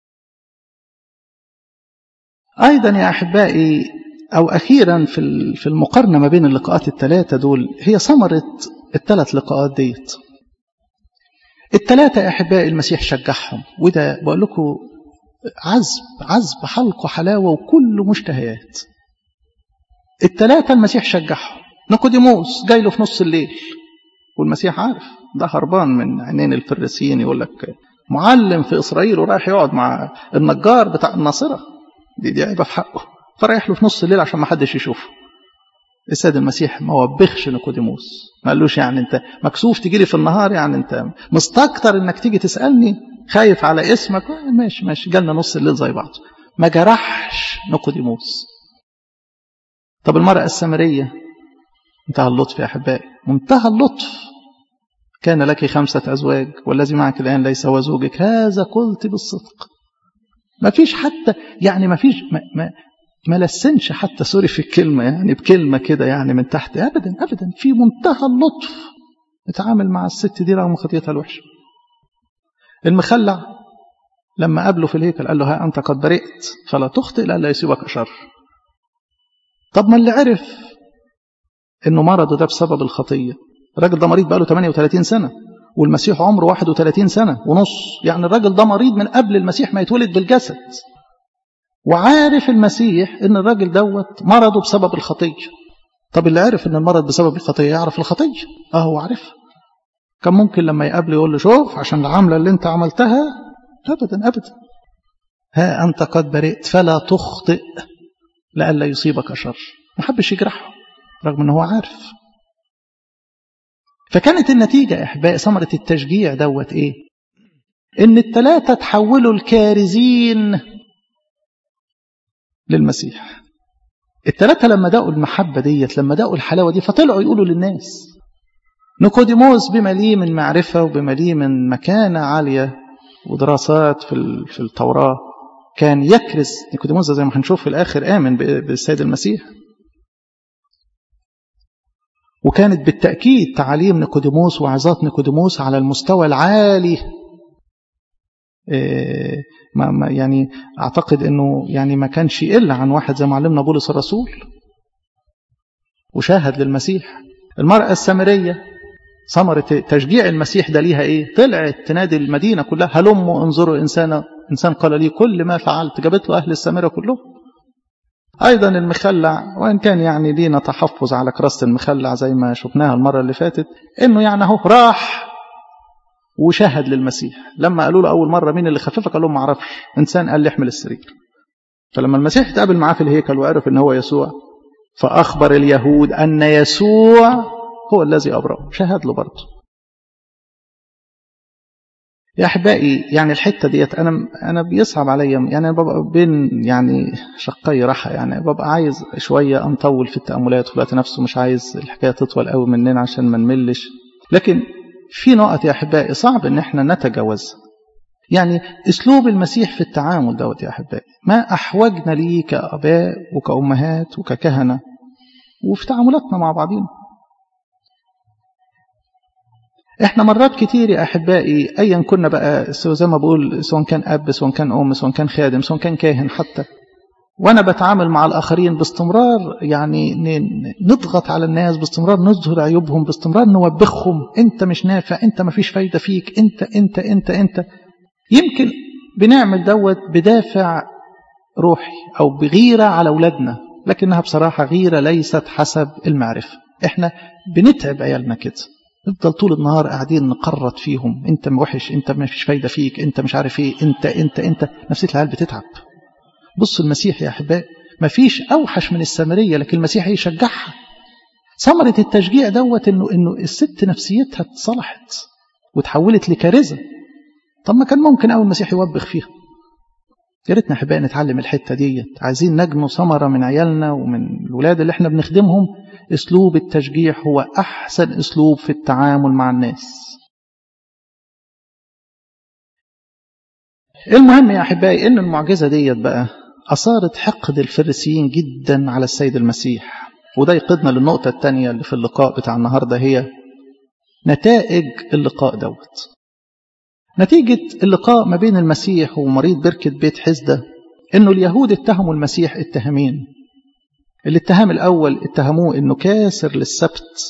ايضا يا احبائي او اخيرا في في المقارنه ما بين اللقاءات الثلاثه دول هي ثمره الثلاث لقاءات ديت الثلاثه يا احبائي المسيح شجعهم وده بقول لكم عذب عذب حلق وحلاوة وكل مشتهيات التلاتة المسيح شجعهم نيقوديموس جاي له في نص الليل والمسيح عارف ده هربان من عينين الفريسيين يقول لك معلم في إسرائيل ورايح يقعد مع النجار بتاع الناصرة دي دي عيبة في حقه فرايح له في نص الليل عشان ما حدش يشوفه السيد المسيح ما وبخش نيقوديموس ما قالوش يعني انت مكسوف تيجي لي في النهار يعني انت مستكتر انك تيجي تسالني خايف على اسمك ماشي ماشي جالنا نص الليل زي بعض ما جرحش نيقوديموس طب المرأة السامرية منتهى اللطف يا أحبائي منتهى اللطف كان لك خمسة أزواج والذي معك الآن ليس هو زوجك هذا قلت بالصدق ما فيش حتى يعني ما فيش ما, ما, ما لسنش حتى سوري في الكلمة يعني بكلمة كده يعني من تحت أبدا أبدا في منتهى اللطف اتعامل مع الست دي رغم خطيتها الوحشة المخلع لما قابله في الهيكل قال له ها أنت قد برئت فلا تخطئ لألا يصيبك شر طب ما اللي عرف انه مرضه ده بسبب الخطيه الراجل ده مريض بقاله 38 سنه والمسيح عمره 31 سنه ونص يعني الراجل ده مريض من قبل المسيح ما يتولد بالجسد وعارف المسيح ان الراجل دوت مرضه بسبب الخطيه طب اللي عرف ان المرض بسبب الخطيه يعرف الخطيه اه هو عارفها كان ممكن لما يقابله يقول له شوف عشان العمله اللي انت عملتها ابدا ابدا ها انت قد برئت فلا تخطئ لئلا يصيبك شر ما حبش يجرحه رغم ان هو عارف فكانت النتيجة يا أحبائي ثمرة التشجيع دوت إيه؟ إن التلاتة تحولوا الكارزين للمسيح. التلاتة لما دقوا المحبة ديت لما دقوا الحلاوة دي فطلعوا يقولوا للناس. نيقوديموس بما ليه من معرفة وبما ليه من مكانة عالية ودراسات في في التوراة كان يكرز نيقوديموس زي ما هنشوف في الآخر آمن بالسيد المسيح وكانت بالتأكيد تعاليم نيقوديموس وعظات نيقوديموس على المستوى العالي إيه ما ما يعني أعتقد أنه يعني ما كانش يقل عن واحد زي معلمنا بولس الرسول وشاهد للمسيح المرأة السامرية ثمرة تشجيع المسيح ده ليها ايه طلعت تنادي المدينة كلها هلموا انظروا إنسان إنسان قال لي كل ما فعلت جابت له أهل السامرة كلهم أيضا المخلع وإن كان يعني لينا تحفظ على كراسة المخلع زي ما شفناها المرة اللي فاتت إنه يعني أهو راح وشهد للمسيح لما قالوا له أول مرة مين اللي خففك قال لهم ما أعرفش إنسان قال لي احمل السرير فلما المسيح اتقابل معاه في الهيكل وعرف إن هو يسوع فأخبر اليهود أن يسوع هو الذي أبرأه شهد له برضه يا احبائي يعني الحته ديت انا انا بيصعب عليا يعني انا ببقى بين يعني شقي راحه يعني ببقى عايز شويه انطول في التاملات في الوقت نفسه مش عايز الحكايه تطول قوي مننا عشان ما نملش لكن في نقط يا احبائي صعب ان احنا نتجاوزها يعني اسلوب المسيح في التعامل دوت يا احبائي ما احوجنا ليه كاباء وكامهات وككهنه وفي تعاملاتنا مع بعضينا احنا مرات كتير يا احبائي ايا كنا بقى زي ما بقول سواء كان اب سواء كان ام سواء كان خادم سواء كان كاهن حتى وانا بتعامل مع الاخرين باستمرار يعني نضغط على الناس باستمرار نظهر عيوبهم باستمرار نوبخهم انت مش نافع انت ما فيش فايده فيك انت انت انت انت يمكن بنعمل دوت بدافع روحي او بغيره على اولادنا لكنها بصراحه غيره ليست حسب المعرفه احنا بنتعب عيالنا كده نفضل طول النهار قاعدين نقرط فيهم انت وحش انت ما فيش فايده فيك انت مش عارف ايه انت انت انت نفسيه العيال بتتعب بص المسيح يا احباء ما فيش اوحش من السامريه لكن المسيح يشجعها ثمره التشجيع دوت انه انه الست نفسيتها اتصلحت وتحولت لكارثه طب ما كان ممكن اول المسيح يوبخ فيها يا ريتنا احباء نتعلم الحته ديت عايزين نجنوا ثمره من عيالنا ومن الولاد اللي احنا بنخدمهم اسلوب التشجيع هو احسن اسلوب في التعامل مع الناس المهم يا احبائي ان المعجزه ديت بقى اثارت حقد الفريسيين جدا على السيد المسيح وده يقودنا للنقطه الثانيه اللي في اللقاء بتاع النهارده هي نتائج اللقاء دوت نتيجة اللقاء ما بين المسيح ومريض بركة بيت حزدة انه اليهود اتهموا المسيح اتهامين الاتهام الاول اتهموه انه كاسر للسبت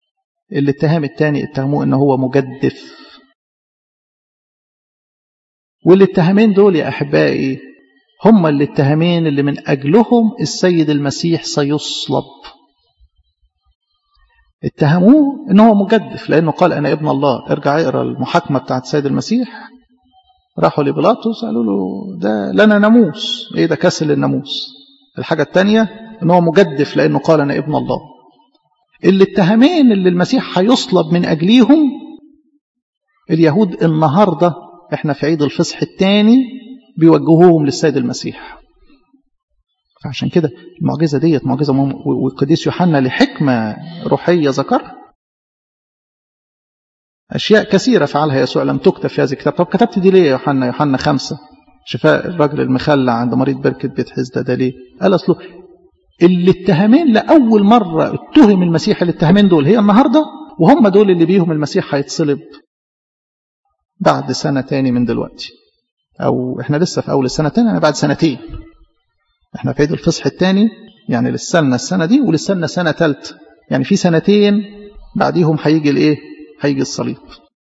الاتهام الثاني اتهموه انه هو مجدف والاتهامين دول يا أحبائي هم الاتهامين اللي من أجلهم السيد المسيح سيصلب اتهموه ان هو مجدف لانه قال انا ابن الله ارجع اقرا المحاكمه بتاعت السيد المسيح راحوا لبيلاطس قالوا له ده لنا ناموس ايه ده كسل الناموس الحاجه الثانيه ان هو مجدف لانه قال انا ابن الله الاتهامين اللي المسيح هيصلب من اجليهم اليهود النهارده احنا في عيد الفصح الثاني بيوجهوهم للسيد المسيح فعشان كده المعجزة ديت معجزة مهمة والقديس يوحنا لحكمة روحية ذكر أشياء كثيرة فعلها يسوع لم تكتب في هذا الكتاب طب كتبت دي ليه يا يوحنا يوحنا خمسة شفاء الرجل المخلع عند مريض بركة بيت حزدة ده ليه قال أصله الاتهامين لأول مرة اتهم المسيح الاتهامين دول هي النهاردة وهم دول اللي بيهم المسيح هيتصلب بعد سنة تاني من دلوقتي أو إحنا لسه في أول السنة تاني أنا بعد سنتين احنا في عيد الفصح الثاني يعني لسه لنا السنه دي ولسه لنا سنه ثالثه يعني في سنتين بعديهم هيجي الايه هيجي الصليب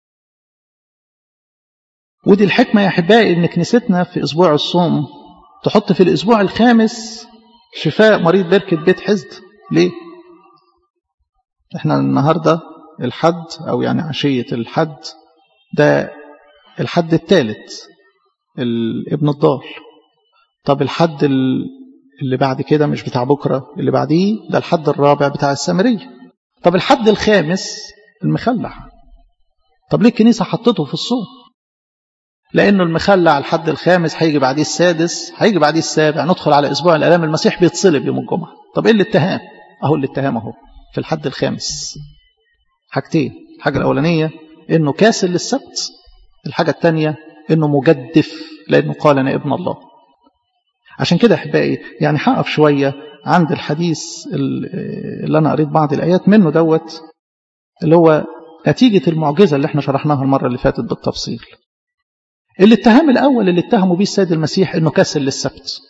ودي الحكمه يا احبائي ان كنيستنا في اسبوع الصوم تحط في الاسبوع الخامس شفاء مريض بركه بيت حزد ليه احنا النهارده الحد او يعني عشيه الحد ده الحد الثالث الابن الضال طب الحد اللي بعد كده مش بتاع بكرة اللي بعديه ده الحد الرابع بتاع السامرية طب الحد الخامس المخلع طب ليه الكنيسة حطته في الصوم لأنه المخلع الحد الخامس هيجي بعديه السادس هيجي بعديه السابع ندخل على أسبوع الآلام المسيح بيتصلب يوم الجمعة طب إيه الاتهام أهو الاتهام أهو في الحد الخامس حاجتين الحاجة الأولانية إنه كاسل للسبت الحاجة الثانية إنه مجدف لأنه قال أنا ابن الله عشان كده احبائي يعني هقف شويه عند الحديث اللي انا قريت بعض الايات منه دوت اللي هو نتيجه المعجزه اللي احنا شرحناها المره اللي فاتت بالتفصيل. الاتهام الاول اللي اتهموا بيه السيد المسيح انه كسل للسبت.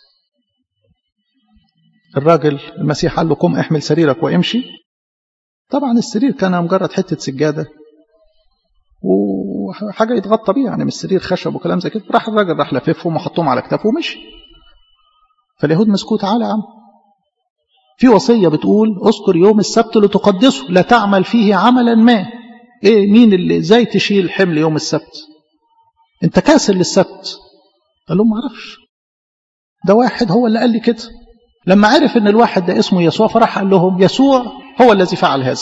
الراجل المسيح قال له قم احمل سريرك وامشي. طبعا السرير كان مجرد حته سجاده وحاجه يتغطى بيها يعني مش سرير خشب وكلام زي كده راح الراجل راح لففهم وحطهم على كتافه ومشي. فاليهود مسكوه تعالى يا عم في وصية بتقول اذكر يوم السبت لتقدسه لا تعمل فيه عملا ما ايه مين اللي ازاي تشيل حمل يوم السبت انت كاسل للسبت قال لهم ما اعرفش ده واحد هو اللي قال لي كده لما عرف ان الواحد ده اسمه يسوع فراح قال لهم يسوع هو الذي فعل هذا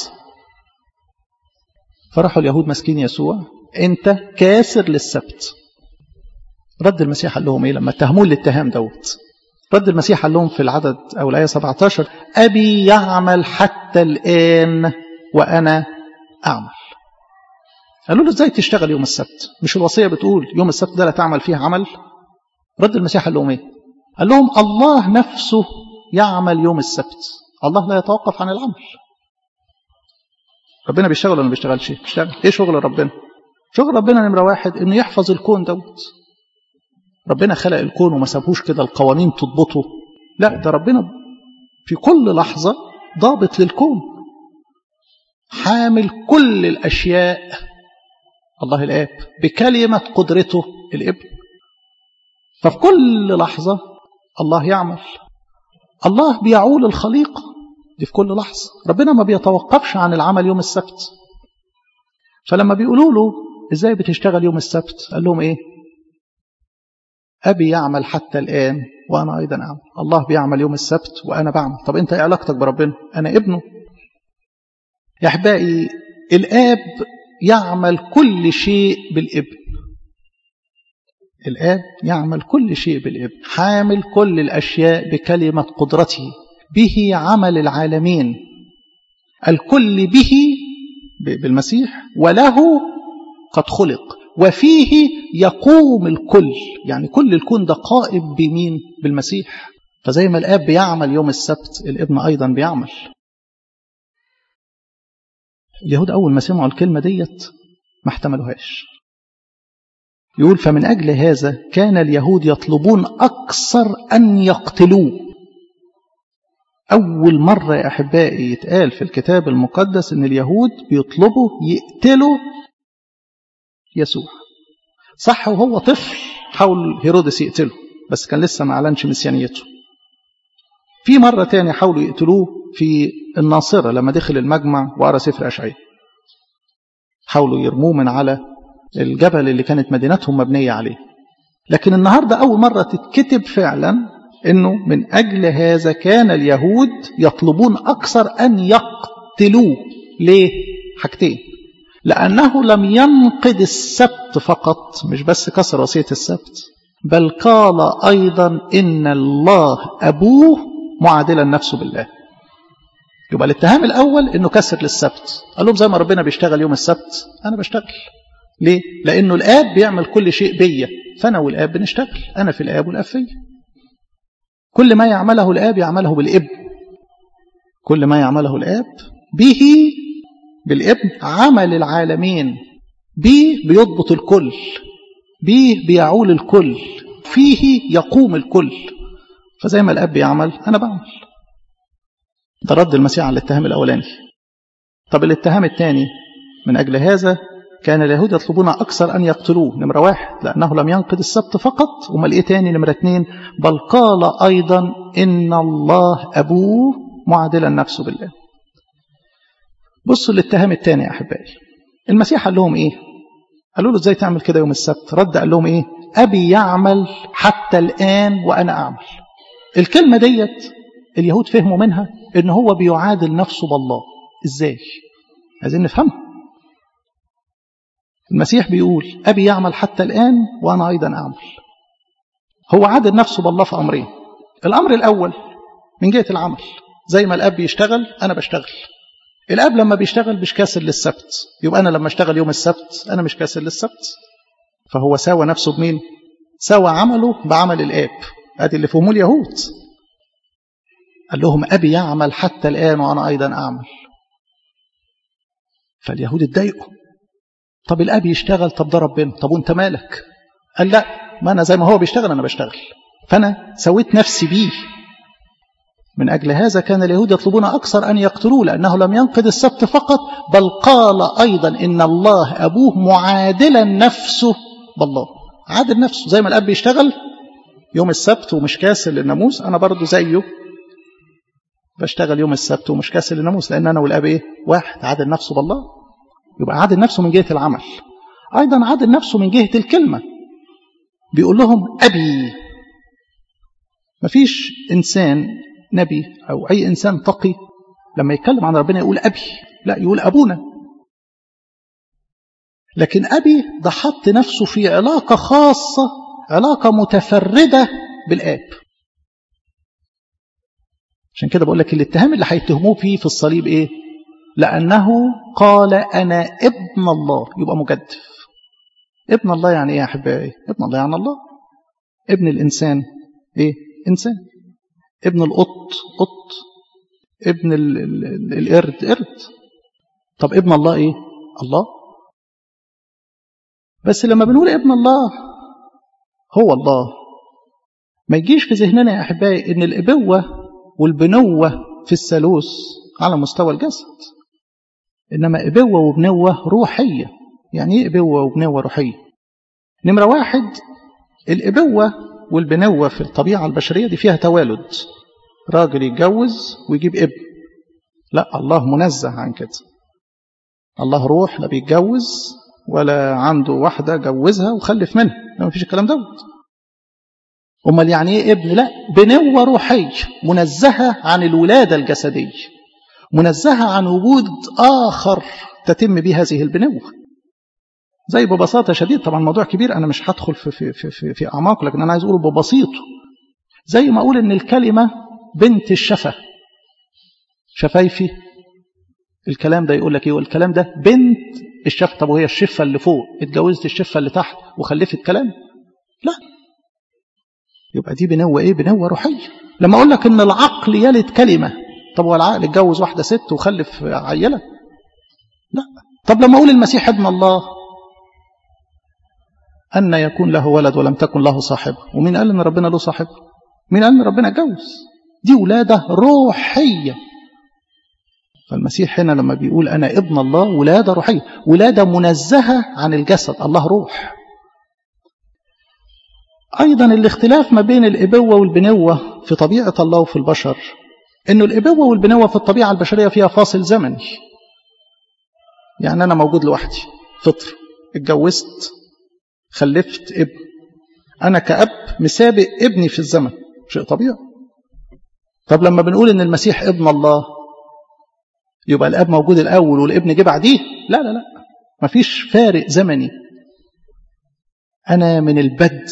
فراحوا اليهود ماسكين يسوع انت كاسر للسبت رد المسيح قال لهم ايه لما اتهموه الاتهام دوت رد المسيح قال لهم في العدد أو الآية 17 أبي يعمل حتى الآن وأنا أعمل قالوا له ازاي تشتغل يوم السبت مش الوصية بتقول يوم السبت ده لا تعمل فيه عمل رد المسيح قال لهم ايه قال لهم الله نفسه يعمل يوم السبت الله لا يتوقف عن العمل ربنا بيشتغل ولا ما بيشتغلش بيشتغل ايه شغل ربنا شغل ربنا نمرة واحد انه يحفظ الكون دوت ربنا خلق الكون وما سابهوش كده القوانين تضبطه لا ده ربنا في كل لحظة ضابط للكون حامل كل الأشياء الله الآب بكلمة قدرته الابن ففي كل لحظة الله يعمل الله بيعول الخليقة دي في كل لحظة ربنا ما بيتوقفش عن العمل يوم السبت فلما بيقولوا له ازاي بتشتغل يوم السبت قال لهم ايه أبي يعمل حتى الآن وأنا أيضا أعمل الله بيعمل يوم السبت وأنا بعمل طب أنت إيه علاقتك بربنا أنا ابنه يا أحبائي الآب يعمل كل شيء بالابن الآب يعمل كل شيء بالابن حامل كل الأشياء بكلمة قدرته به عمل العالمين الكل به بالمسيح وله قد خلق وفيه يقوم الكل يعني كل الكون ده قائم بمين بالمسيح فزي ما الاب بيعمل يوم السبت الابن ايضا بيعمل اليهود اول ما سمعوا الكلمه ديت ما احتملوهاش يقول فمن اجل هذا كان اليهود يطلبون اكثر ان يقتلوه اول مره يا احبائي يتقال في الكتاب المقدس ان اليهود بيطلبوا يقتلوا يسوع صح وهو طفل حاول هيرودس يقتله بس كان لسه ما اعلنش مسيانيته في مرة تاني حاولوا يقتلوه في الناصرة لما دخل المجمع وقرا سفر أشعياء حاولوا يرموه من على الجبل اللي كانت مدينتهم مبنية عليه لكن النهاردة أول مرة تتكتب فعلا أنه من أجل هذا كان اليهود يطلبون أكثر أن يقتلوه ليه؟ حاجتين لأنه لم ينقض السبت فقط مش بس كسر وصية السبت بل قال أيضا إن الله أبوه معادلا نفسه بالله يبقى الاتهام الأول إنه كسر للسبت قال لهم زي ما ربنا بيشتغل يوم السبت أنا بشتغل ليه؟ لأنه الآب بيعمل كل شيء بيا فأنا والآب بنشتغل أنا في الآب والآب فيا كل ما يعمله الآب يعمله بالابن كل ما يعمله الآب به بالابن عمل العالمين به بيضبط الكل به بيعول الكل فيه يقوم الكل فزي ما الأب يعمل أنا بعمل ده رد المسيح على الاتهام الأولاني طب الاتهام الثاني من أجل هذا كان اليهود يطلبون أكثر أن يقتلوه نمرة واحد لأنه لم ينقض السبت فقط وما إيه تاني نمرة اثنين بل قال أيضا إن الله أبوه معادلا نفسه بالله بصوا الاتهام الثاني يا أحبائي المسيح قال لهم إيه قالوا له إزاي تعمل كده يوم السبت رد قال لهم إيه أبي يعمل حتى الآن وأنا أعمل الكلمة ديت اليهود فهموا منها إن هو بيعادل نفسه بالله إزاي عايزين نفهمها المسيح بيقول أبي يعمل حتى الآن وأنا أيضا أعمل هو عادل نفسه بالله في أمرين الأمر الأول من جهة العمل زي ما الأب يشتغل أنا بشتغل الأب لما بيشتغل مش كاسر للسبت يبقى أنا لما اشتغل يوم السبت أنا مش كاسر للسبت فهو ساوى نفسه بمين ساوى عمله بعمل الآب ادي اللي فهموه اليهود قال لهم أبي يعمل حتى الآن وأنا أيضا أعمل فاليهود اتضايقوا طب الأب يشتغل طب ده ربنا طب وانت مالك قال لا ما أنا زي ما هو بيشتغل أنا بشتغل فأنا سويت نفسي بيه من أجل هذا كان اليهود يطلبون أكثر أن يقتلوه لأنه لم ينقض السبت فقط بل قال أيضا إن الله أبوه معادلا نفسه بالله عادل نفسه زي ما الأب يشتغل يوم السبت ومش كاسر للناموس أنا برضو زيه بشتغل يوم السبت ومش كاسر للناموس لأن أنا والأب إيه واحد عادل نفسه بالله يبقى عادل نفسه من جهة العمل أيضا عادل نفسه من جهة الكلمة بيقول لهم أبي مفيش إنسان نبي أو أي إنسان تقي لما يتكلم عن ربنا يقول أبي لا يقول أبونا لكن أبي ده حط نفسه في علاقة خاصة علاقة متفردة بالآب عشان كده بقول لك الاتهام اللي هيتهموه فيه في الصليب إيه لأنه قال أنا ابن الله يبقى مجدف ابن الله يعني إيه يا أحبائي ابن الله يعني الله ابن الإنسان إيه إنسان ابن القط قط ابن ال ال ال القرد قرد طب ابن الله إيه الله بس لما بنقول ابن الله هو الله ما يجيش في ذهننا يا أحبائي إن الإبوة والبنوة في الثالوث على مستوى الجسد إنما إبوة وبنوة روحية يعني إيه إبوة وبنوة روحية نمرة واحد الإبوة والبنوة في الطبيعة البشرية دي فيها توالد راجل يتجوز ويجيب ابن لا الله منزه عن كده الله روح لا بيتجوز ولا عنده واحدة جوزها وخلف منها ما فيش الكلام دوت امال يعني ايه ابن لا بنوة روحية منزهة عن الولادة الجسدية منزهة عن وجود آخر تتم به هذه البنوة زي ببساطة شديد طبعا الموضوع كبير أنا مش هدخل في, في, في, في, في أعماق لكن أنا عايز أقوله ببسيطه زي ما أقول إن الكلمة بنت الشفة شفايفي الكلام ده يقول لك ايه الكلام ده بنت الشفة طب وهي الشفة اللي فوق اتجوزت الشفة اللي تحت وخلفت كلام لا يبقى دي بنوة ايه بنوة روحية لما اقول لك ان العقل يلد كلمة طب هو العقل اتجوز واحدة ست وخلف عيلة لا طب لما اقول المسيح ابن الله أن يكون له ولد ولم تكن له صاحبة ومين قال ان ربنا له صاحبة مين قال ان ربنا اتجوز دي ولادة روحية فالمسيح هنا لما بيقول أنا ابن الله ولادة روحية ولادة منزهة عن الجسد الله روح أيضا الاختلاف ما بين الإبوة والبنوة في طبيعة الله وفي البشر إنه الإبوة والبنوة في الطبيعة البشرية فيها فاصل زمني يعني أنا موجود لوحدي فطر اتجوزت خلفت ابن أنا كأب مسابق ابني في الزمن شيء طبيعي طب لما بنقول إن المسيح ابن الله يبقى الأب موجود الأول والابن جه بعديه لا لا لا مفيش فارق زمني أنا من البدء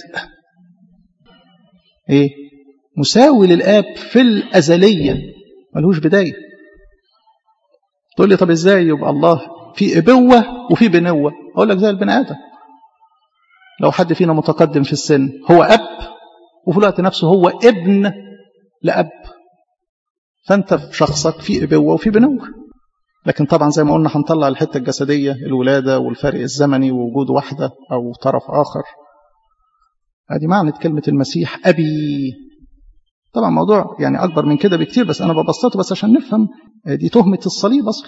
إيه مساوي للآب في الأزلية ملهوش بداية تقول لي طب إزاي يبقى الله في إبوة وفي بنوة أقول لك زي البني آدم لو حد فينا متقدم في السن هو أب وفي الوقت نفسه هو ابن لأب فأنت في شخصك في إبوة وفي بنوة لكن طبعا زي ما قلنا هنطلع الحتة الجسدية الولادة والفرق الزمني ووجود واحدة أو طرف آخر هذه معنى كلمة المسيح أبي طبعا موضوع يعني أكبر من كده بكتير بس أنا ببسطه بس عشان نفهم دي تهمة الصليب أصلا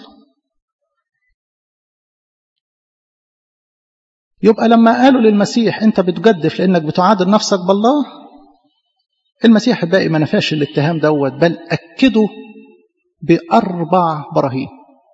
يبقى لما قالوا للمسيح أنت بتجدف لأنك بتعادل نفسك بالله المسيح الباقي ما نفاش الاتهام دوت بل أكده بأربع براهين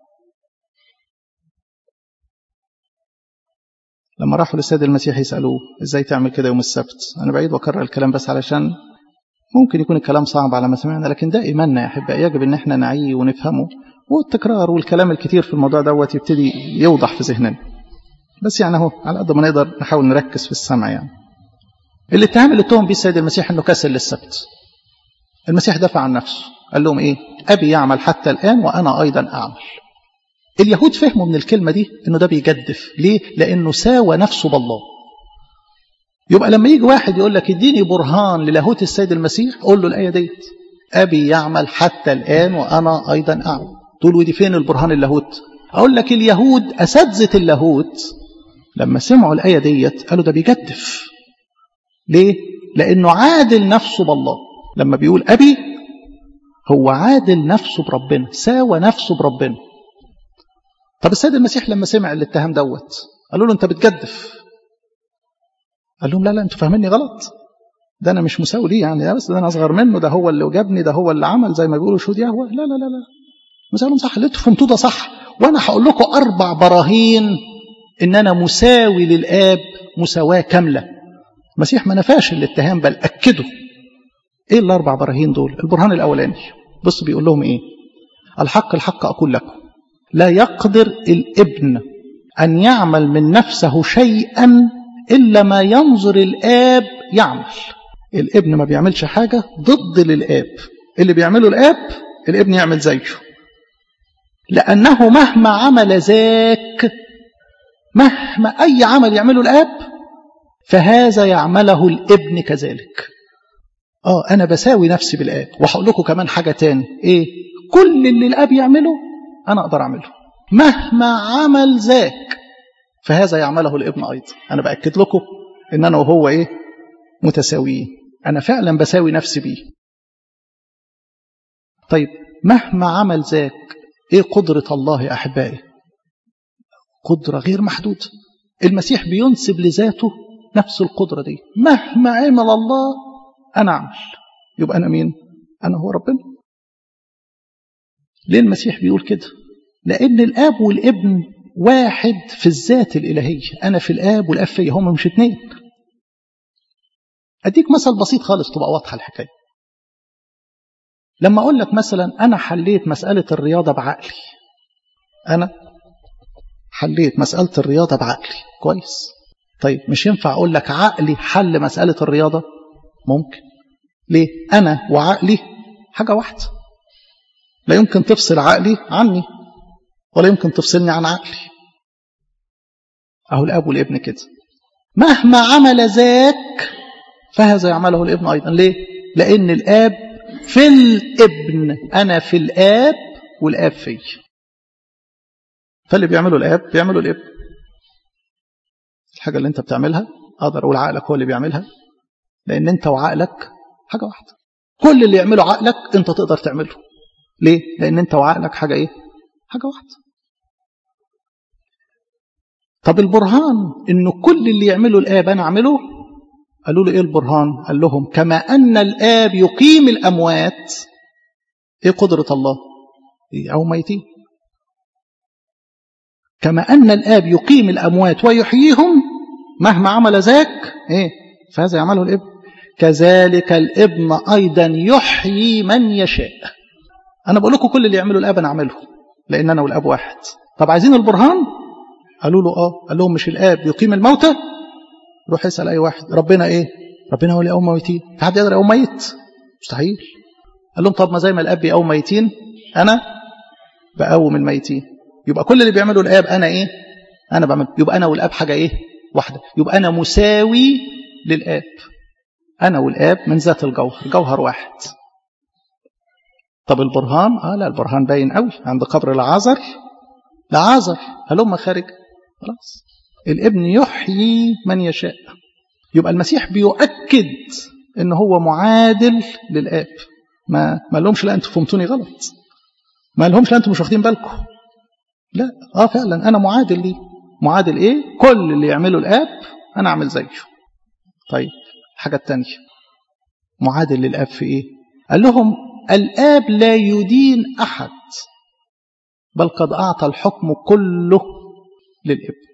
لما راحوا للسيد المسيح يسألوه ازاي تعمل كده يوم السبت أنا بعيد وأكرر الكلام بس علشان ممكن يكون الكلام صعب على ما سمعنا لكن ده إيماننا يا أحبائي يجب إن احنا نعيه ونفهمه والتكرار والكلام الكتير في الموضوع دوت يبتدي يوضح في ذهننا بس يعني اهو على قد ما نقدر نحاول نركز في السمع يعني الاتهام اللي اتهم بيه السيد المسيح انه كسل للسبت المسيح دفع عن نفسه قال لهم ايه ابي يعمل حتى الان وانا ايضا اعمل اليهود فهموا من الكلمه دي انه ده بيجدف ليه لانه ساوى نفسه بالله يبقى لما يجي واحد يقول لك اديني برهان للاهوت السيد المسيح قول له الايه ديت ابي يعمل حتى الان وانا ايضا اعمل تقول ودي فين البرهان اللاهوت اقول لك اليهود اساتذه اللاهوت لما سمعوا الايه ديت قالوا ده بيجدف ليه لانه عادل نفسه بالله لما بيقول ابي هو عادل نفسه بربنا ساوى نفسه بربنا طب السيد المسيح لما سمع الاتهام دوت قالوا له انت بتجدف قال لهم لا لا انتوا فاهميني غلط ده انا مش مساوي ليه يعني بس ده انا اصغر منه ده هو اللي جابني ده هو اللي عمل زي ما بيقولوا شهود يهوه لا لا لا لا مساوي لهم صح اللي انتوا فهمتوه ده صح وانا هقول لكم اربع براهين ان انا مساوي للاب مساواه كامله المسيح ما نفاش الاتهام بل اكده ايه الاربع براهين دول البرهان الاولاني بص بيقول لهم ايه الحق الحق اقول لكم لا يقدر الابن ان يعمل من نفسه شيئا الا ما ينظر الاب يعمل الابن ما بيعملش حاجه ضد للاب اللي بيعمله الاب الابن يعمل زيه لانه مهما عمل ذاك مهما اي عمل يعمله الاب فهذا يعمله الابن كذلك اه انا بساوي نفسي بالاب وهقول لكم كمان حاجه تاني ايه كل اللي الاب يعمله انا اقدر اعمله مهما عمل ذاك فهذا يعمله الابن ايضا انا باكد لكم ان انا وهو ايه متساويين انا فعلا بساوي نفسي بيه طيب مهما عمل ذاك ايه قدره الله يا احبائي قدره غير محدوده المسيح بينسب لذاته نفس القدره دي مهما عمل الله انا اعمل يبقى انا مين انا هو ربنا ليه المسيح بيقول كده لان الاب والابن واحد في الذات الالهيه انا في الاب والاب فيا هم مش اتنين اديك مثل بسيط خالص تبقى واضحه الحكايه لما اقول لك مثلا انا حليت مساله الرياضه بعقلي انا حليت مساله الرياضه بعقلي كويس طيب مش ينفع اقول لك عقلي حل مساله الرياضه ممكن ليه انا وعقلي حاجه واحده لا يمكن تفصل عقلي عني ولا يمكن تفصلني عن عقلي اهو الاب والابن كده مهما عمل ذاك فهذا يعمله الابن ايضا ليه لان الاب في الابن انا في الاب والاب في فاللي بيعمله الاب بيعمله الابن الحاجه اللي انت بتعملها اقدر اقول عقلك هو اللي بيعملها لان انت وعقلك حاجه واحده كل اللي يعمله عقلك انت تقدر تعمله ليه لان انت وعقلك حاجه ايه حاجه واحده طب البرهان انه كل اللي يعمله الاب انا اعمله قالوا له ايه البرهان قال لهم كما ان الاب يقيم الاموات ايه قدره الله او ميتين كما ان الاب يقيم الاموات ويحييهم مهما عمل ذاك ايه فهذا يعمله الابن كذلك الابن ايضا يحيي من يشاء انا بقول لكم كل اللي يعمله الاب انا اعمله لان انا والاب واحد طب عايزين البرهان قالوا له اه قال لهم مش الاب يقيم الموتى روح اسال اي واحد ربنا ايه ربنا هو اللي يقوم ميتين في حد يقدر يقوم ميت مستحيل قال لهم طب ما زي ما الاب بيقوم ميتين انا بقوم الميتين يبقى كل اللي بيعمله الاب انا ايه انا بعمل يبقى انا والاب حاجه ايه واحده يبقى انا مساوي للاب انا والاب من ذات الجوهر جوهر واحد طب البرهان اه لا البرهان باين قوي عند قبر العازر لعازر هلم خارج خلاص الابن يحيي من يشاء يبقى المسيح بيؤكد ان هو معادل للاب ما ما لهمش لا انتوا فهمتوني غلط ما لهمش لا انتوا مش واخدين بالكم لا اه فعلا انا معادل ليه معادل ايه كل اللي يعمله الاب انا اعمل زيه طيب الحاجه الثانيه معادل للاب في ايه قال لهم الاب لا يدين احد بل قد اعطى الحكم كله للابن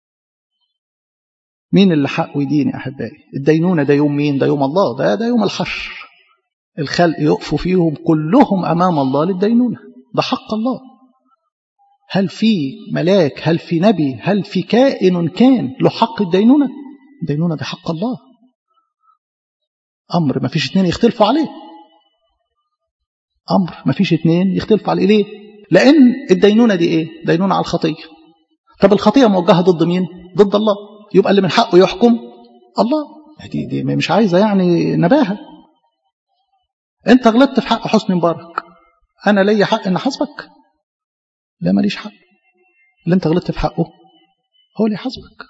مين اللي حقه يدين يا احبائي الدينونه ده يوم مين ده يوم الله ده ده يوم الحشر الخلق يقفوا فيهم كلهم امام الله للدينونه ده حق الله هل في ملاك هل في نبي هل في كائن كان له حق الدينونه الدينونه ده حق الله امر ما فيش اتنين يختلفوا عليه امر ما فيش اتنين يختلفوا عليه ليه لان الدينونه دي ايه دينونه على الخطيه طب الخطيه موجهه ضد مين ضد الله يبقى اللي من حقه يحكم الله دي, دي مش عايزه يعني نباهه انت غلطت في حق حسني مبارك انا ليا حق ان احاسبك لا ماليش حق اللي انت غلطت في حقه هو اللي يحاسبك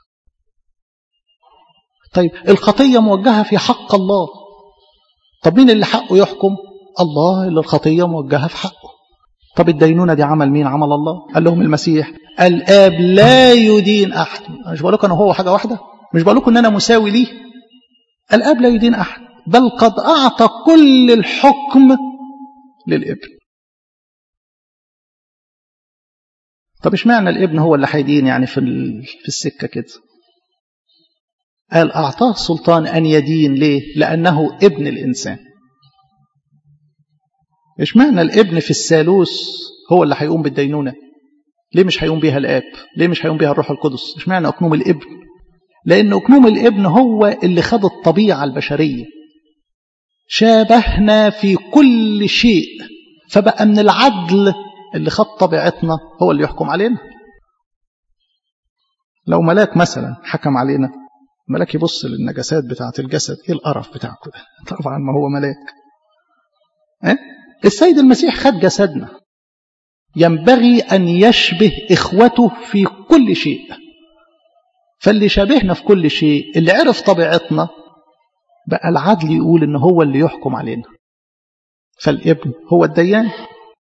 طيب الخطيه موجهه في حق الله طب مين اللي حقه يحكم الله اللي الخطيه موجهه في حقه طب الدينونه دي عمل مين عمل الله قال لهم المسيح الاب لا يدين احد مش بقول لكم انا هو حاجه واحده مش بقول لكم ان انا مساوي ليه الاب لا يدين احد بل قد اعطى كل الحكم للابن طب اشمعنى الابن هو اللي هيدين يعني في في السكه كده قال اعطاه سلطان ان يدين ليه لانه ابن الانسان اشمعنى الابن في الثالوث هو اللي هيقوم بالدينونه ليه مش هيقوم بيها الاب ليه مش هيقوم بيها الروح القدس اشمعنى اكنوم الابن لان اكنوم الابن هو اللي خد الطبيعه البشريه شابهنا في كل شيء فبقى من العدل اللي خد طبيعتنا هو اللي يحكم علينا لو ملاك مثلا حكم علينا ملاك يبص للنجاسات بتاعه الجسد ايه القرف بتاعكم ده طبعا ما هو ملاك اه؟ السيد المسيح خد جسدنا ينبغي أن يشبه إخوته في كل شيء فاللي شابهنا في كل شيء اللي عرف طبيعتنا بقى العدل يقول إن هو اللي يحكم علينا فالابن هو الديان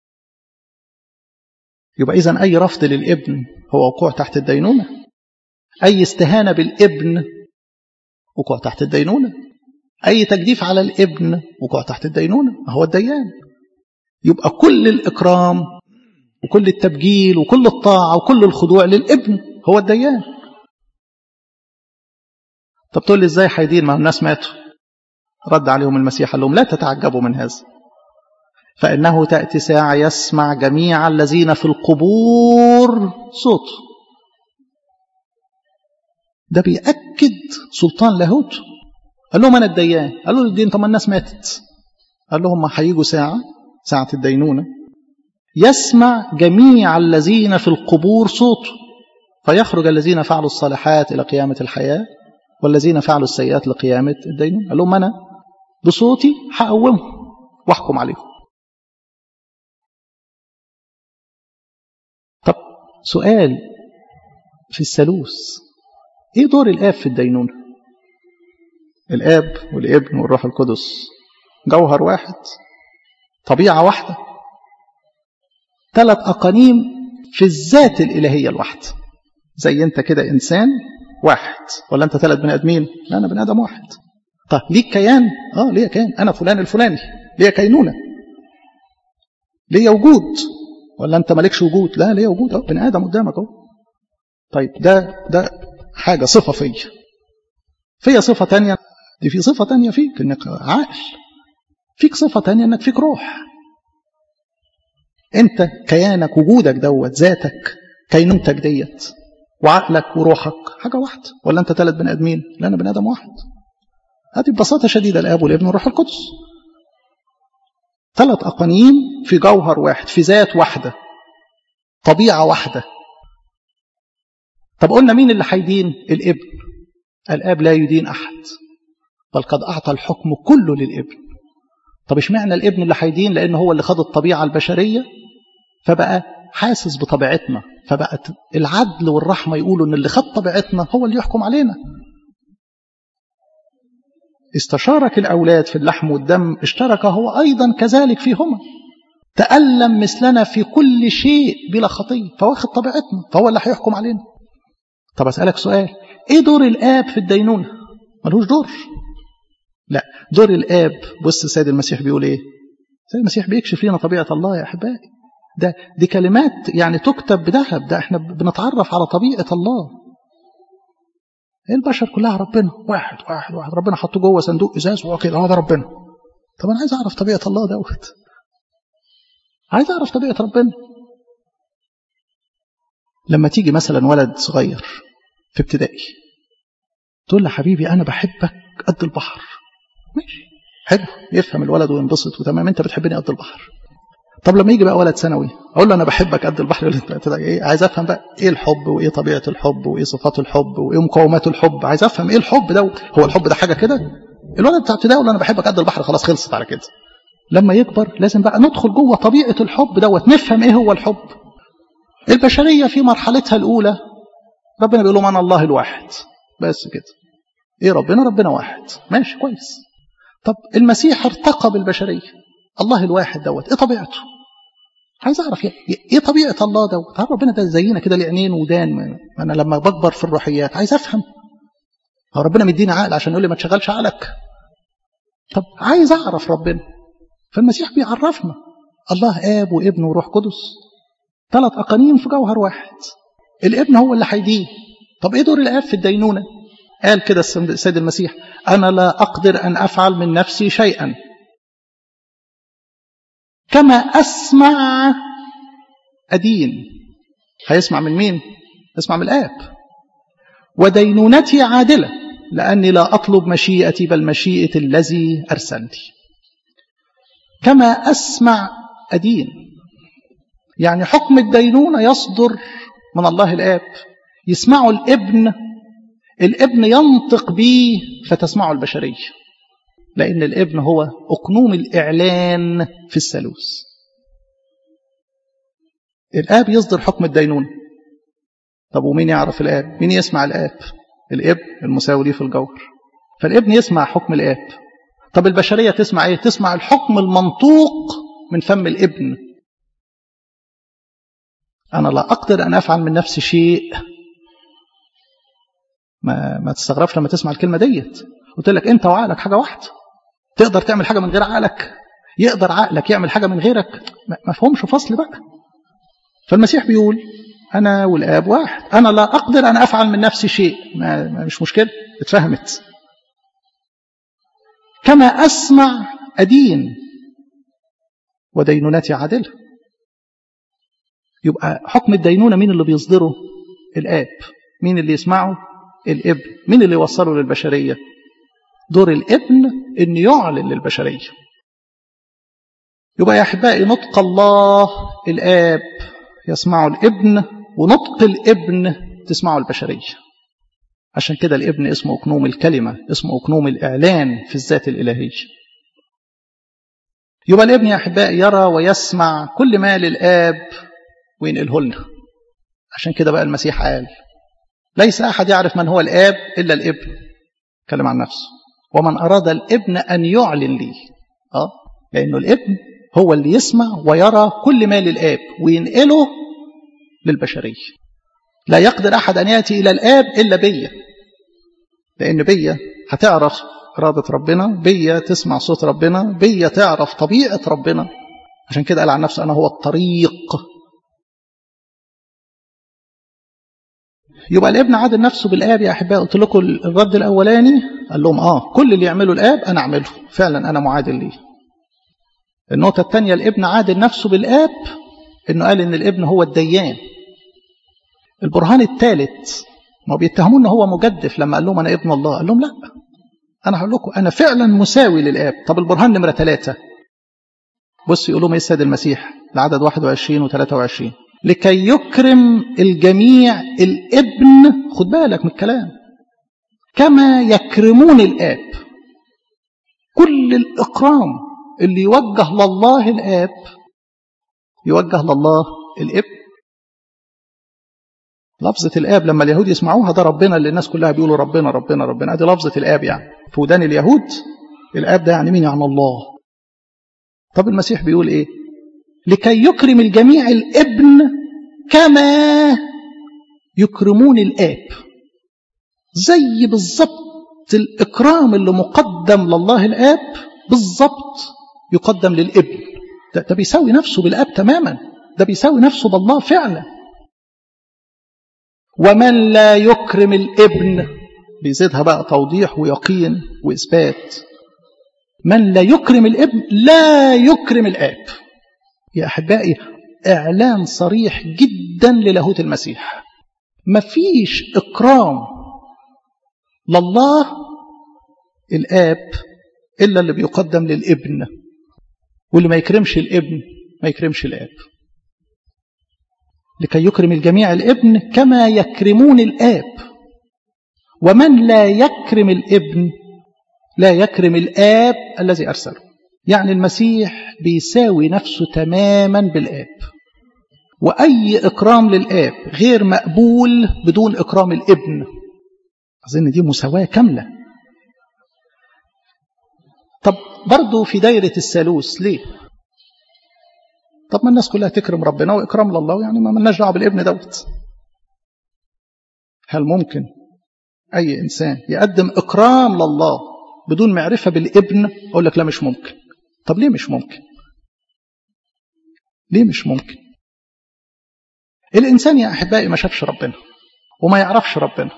يبقى إذن أي رفض للابن هو وقوع تحت الدينونة أي استهانة بالابن وقوع تحت الدينونة أي تجديف على الابن وقوع تحت الدينونة هو الديان يبقى كل الإكرام وكل التبجيل وكل الطاعة وكل الخضوع للابن هو الديان طب تقول لي ازاي هيدين ما الناس ماتوا رد عليهم المسيح قال لهم لا تتعجبوا من هذا فإنه تأتي ساعة يسمع جميع الذين في القبور صوته ده بيأكد سلطان لاهوت قال لهم أنا الديان قالوا له الدين طب الناس ماتت قال لهم ما هيجوا ساعة ساعة الدينونة يسمع جميع الذين في القبور صوته فيخرج الذين فعلوا الصالحات إلى قيامة الحياة والذين فعلوا السيئات لقيامة الدينون قال لهم أنا بصوتي هقومهم واحكم عليهم طب سؤال في الثالوث ايه دور الاب في الدينونه الاب والابن والروح القدس جوهر واحد طبيعه واحده ثلاث اقانيم في الذات الالهيه الواحده زي انت كده انسان واحد ولا انت ثلاث بني ادمين لا انا بني ادم واحد طب ليك كيان اه ليا كيان انا فلان الفلاني ليا كينونه ليا وجود ولا انت مالكش وجود لا ليا وجود اهو بني ادم قدامك اهو طيب ده ده حاجه صفه فيا فيا صفه تانية دي في صفه تانية فيك انك عاقل فيك صفه تانية انك فيك روح انت كيانك وجودك دوت ذاتك كينونتك ديت وعقلك وروحك حاجه واحده ولا انت ثلاث بني ادمين لا انا بني ادم واحد هذه ببساطه شديده الاب والابن والروح القدس ثلاث اقانيم في جوهر واحد في ذات واحده طبيعه واحده طب قلنا مين اللي هيدين الابن الاب لا يدين احد بل قد اعطى الحكم كله للابن طب اشمعنى الابن اللي هيدين لان هو اللي خد الطبيعه البشريه فبقى حاسس بطبيعتنا فبقت العدل والرحمه يقولوا ان اللي خد طبيعتنا هو اللي يحكم علينا استشارك الأولاد في اللحم والدم اشترك هو أيضا كذلك فيهما تألم مثلنا في كل شيء بلا خطية فواخد طبيعتنا فهو اللي هيحكم علينا طب أسألك سؤال إيه دور الآب في الدينونة ملوش دور لا دور الآب بص السيد المسيح بيقول إيه السيد المسيح بيكشف لنا طبيعة الله يا أحبائي ده دي كلمات يعني تكتب بذهب ده احنا بنتعرف على طبيعة الله البشر كلها ربنا واحد واحد واحد ربنا حطه جوه صندوق ازاز وهو كده هو ده ربنا طب انا عايز اعرف طبيعه الله دوت عايز اعرف طبيعه ربنا لما تيجي مثلا ولد صغير في ابتدائي تقول له حبيبي انا بحبك قد البحر ماشي حلو يفهم الولد وينبسط وتمام انت بتحبني قد البحر طب لما يجي بقى ولد ثانوي اقول له انا بحبك قد البحر اللي انت ايه عايز افهم بقى ايه الحب وايه طبيعه الحب وايه صفات الحب وايه مقومات الحب عايز افهم ايه الحب ده هو الحب ده حاجه كده الولد بتاع ابتدائي يقول انا بحبك قد البحر خلاص خلصت على كده لما يكبر لازم بقى ندخل جوه طبيعه الحب دوت نفهم ايه هو الحب البشريه في مرحلتها الاولى ربنا بيقول لهم انا الله الواحد بس كده ايه ربنا ربنا واحد ماشي كويس طب المسيح ارتقى بالبشريه الله الواحد دوت ايه طبيعته عايز اعرف ايه طبيعه الله دوت عارف ربنا ده زينا كده ليه عينين ودان انا لما بكبر في الروحيات عايز افهم هو ربنا مديني عقل عشان يقول لي ما تشغلش عقلك طب عايز اعرف ربنا فالمسيح بيعرفنا الله اب وابن وروح قدس ثلاث اقانيم في جوهر واحد الابن هو اللي هيدين طب ايه دور الاب في الدينونه قال كده السيد المسيح انا لا اقدر ان افعل من نفسي شيئا كما أسمع أدين هيسمع من مين؟ يسمع من الآب ودينونتي عادلة لأني لا أطلب مشيئتي بل مشيئة الذي أرسلني كما أسمع أدين يعني حكم الدينونة يصدر من الله الآب يسمعه الابن الابن ينطق به فتسمعه البشريه لأن الابن هو أقنوم الإعلان في الثالوث الآب يصدر حكم الدينون طب ومين يعرف الآب مين يسمع الآب الابن المساوي ليه في الجوهر فالابن يسمع حكم الآب طب البشرية تسمع ايه تسمع الحكم المنطوق من فم الابن أنا لا أقدر أن أفعل من نفسي شيء ما, ما تستغربش لما تسمع الكلمة ديت قلت لك أنت وعقلك حاجة واحدة تقدر تعمل حاجة من غير عقلك يقدر عقلك يعمل حاجة من غيرك ما فهمش فصل بقى فالمسيح بيقول أنا والآب واحد أنا لا أقدر أن أفعل من نفسي شيء ما ما مش مشكلة اتفهمت كما أسمع أدين ودينونتي عادلة يبقى حكم الدينونة مين اللي بيصدره الآب مين اللي يسمعه الابن مين اللي يوصله للبشرية دور الابن أن يعلن للبشرية يبقى يا أحبائي نطق الله الآب يسمعه الابن ونطق الابن تسمعه البشرية عشان كده الابن اسمه أكنوم الكلمة اسمه أكنوم الإعلان في الذات الإلهية يبقى الابن يا أحبائي يرى ويسمع كل ما للآب وينقله لنا عشان كده بقى المسيح قال ليس أحد يعرف من هو الآب إلا الابن كلم عن نفسه ومن أراد الابن أن يعلن لي آه لأنه الابن هو اللي يسمع ويرى كل ما للآب وينقله للبشرية لا يقدر أحد أن يأتي إلى الآب إلا بيا لأن بيا هتعرف إرادة ربنا بيا تسمع صوت ربنا بيا تعرف طبيعة ربنا عشان كده قال عن نفسه أنا هو الطريق يبقى الابن عادل نفسه بالآب يا أحبائي قلت لكم الرد الأولاني قال لهم آه كل اللي يعمله الآب أنا أعمله فعلا أنا معادل ليه النقطة الثانية الابن عادل نفسه بالآب إنه قال إن الابن هو الديان البرهان الثالث ما بيتهمون إن هو مجدف لما قال لهم أنا ابن الله قال لهم لا أنا هقول لكم أنا فعلا مساوي للآب طب البرهان نمرة ثلاثة بص يقولوا ايه السيد المسيح العدد 21 و 23 لكي يكرم الجميع الابن خد بالك من الكلام كما يكرمون الاب كل الاكرام اللي يوجه لله الاب يوجه لله الابن لفظة الآب لما اليهود يسمعوها ده ربنا اللي الناس كلها بيقولوا ربنا ربنا ربنا دي لفظة الآب يعني في ودان اليهود الآب ده يعني مين يعني الله طب المسيح بيقول ايه لكي يكرم الجميع الابن كما يكرمون الاب زي بالظبط الاكرام اللي مقدم لله الاب بالظبط يقدم للابن ده, ده بيساوي نفسه بالاب تماما ده بيساوي نفسه بالله فعلا ومن لا يكرم الابن بيزيدها بقى توضيح ويقين واثبات من لا يكرم الابن لا يكرم الاب يا احبائي اعلان صريح جدا للاهوت المسيح مفيش اكرام لله الاب الا اللي بيقدم للابن واللي ما يكرمش الابن ما يكرمش الاب لكي يكرم الجميع الابن كما يكرمون الاب ومن لا يكرم الابن لا يكرم الآب الذي أرسله يعني المسيح بيساوي نفسه تماما بالآب وأي إكرام للآب غير مقبول بدون إكرام الابن أظن دي مساواة كاملة طب برضه في دايرة الثالوث ليه طب ما الناس كلها تكرم ربنا وإكرام لله يعني ما ملناش دعوه بالابن دوت هل ممكن أي إنسان يقدم إكرام لله بدون معرفة بالابن أقول لك لا مش ممكن طب ليه مش ممكن ليه مش ممكن الإنسان يا أحبائي ما شافش ربنا وما يعرفش ربنا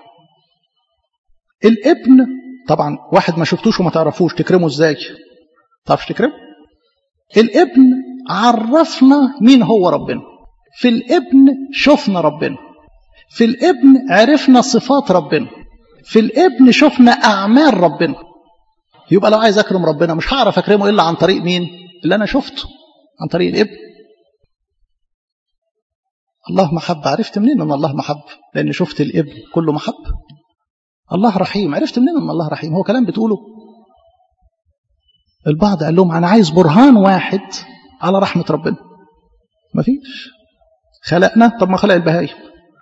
الابن طبعا واحد ما شفتوش وما تعرفوش تكرمه ازاي تعرفش تكرمه الابن عرفنا مين هو ربنا في الابن شفنا ربنا في الابن عرفنا صفات ربنا في الابن شفنا أعمال ربنا يبقى لو عايز أكرم ربنا مش هعرف أكرمه إلا عن طريق مين اللي أنا شفته عن طريق الابن الله محب عرفت منين أن الله محب لأن شفت الابن كله محب الله رحيم عرفت منين أن الله رحيم هو كلام بتقوله البعض قال لهم أنا عايز برهان واحد على رحمة ربنا مفيش خلقنا طب ما خلق البهايم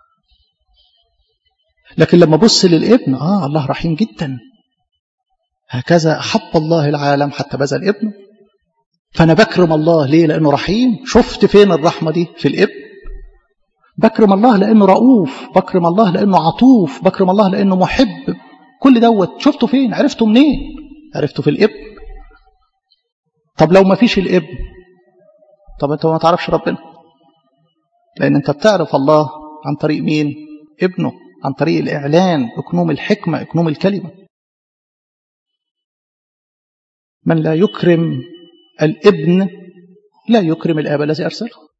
لكن لما بص للابن آه الله رحيم جدا هكذا أحب الله العالم حتى بذل ابنه فأنا بكرم الله ليه لأنه رحيم شفت فين الرحمة دي في الابن بكرم الله لأنه رؤوف بكرم الله لأنه عطوف بكرم الله لأنه محب كل دوت شفته فين عرفته منين عرفته في الابن طب لو ما فيش الابن طب انت ما تعرفش ربنا لأن انت بتعرف الله عن طريق مين ابنه عن طريق الإعلان اكنوم الحكمة اكنوم الكلمة من لا يكرم الابن لا يكرم الآب الذي أرسله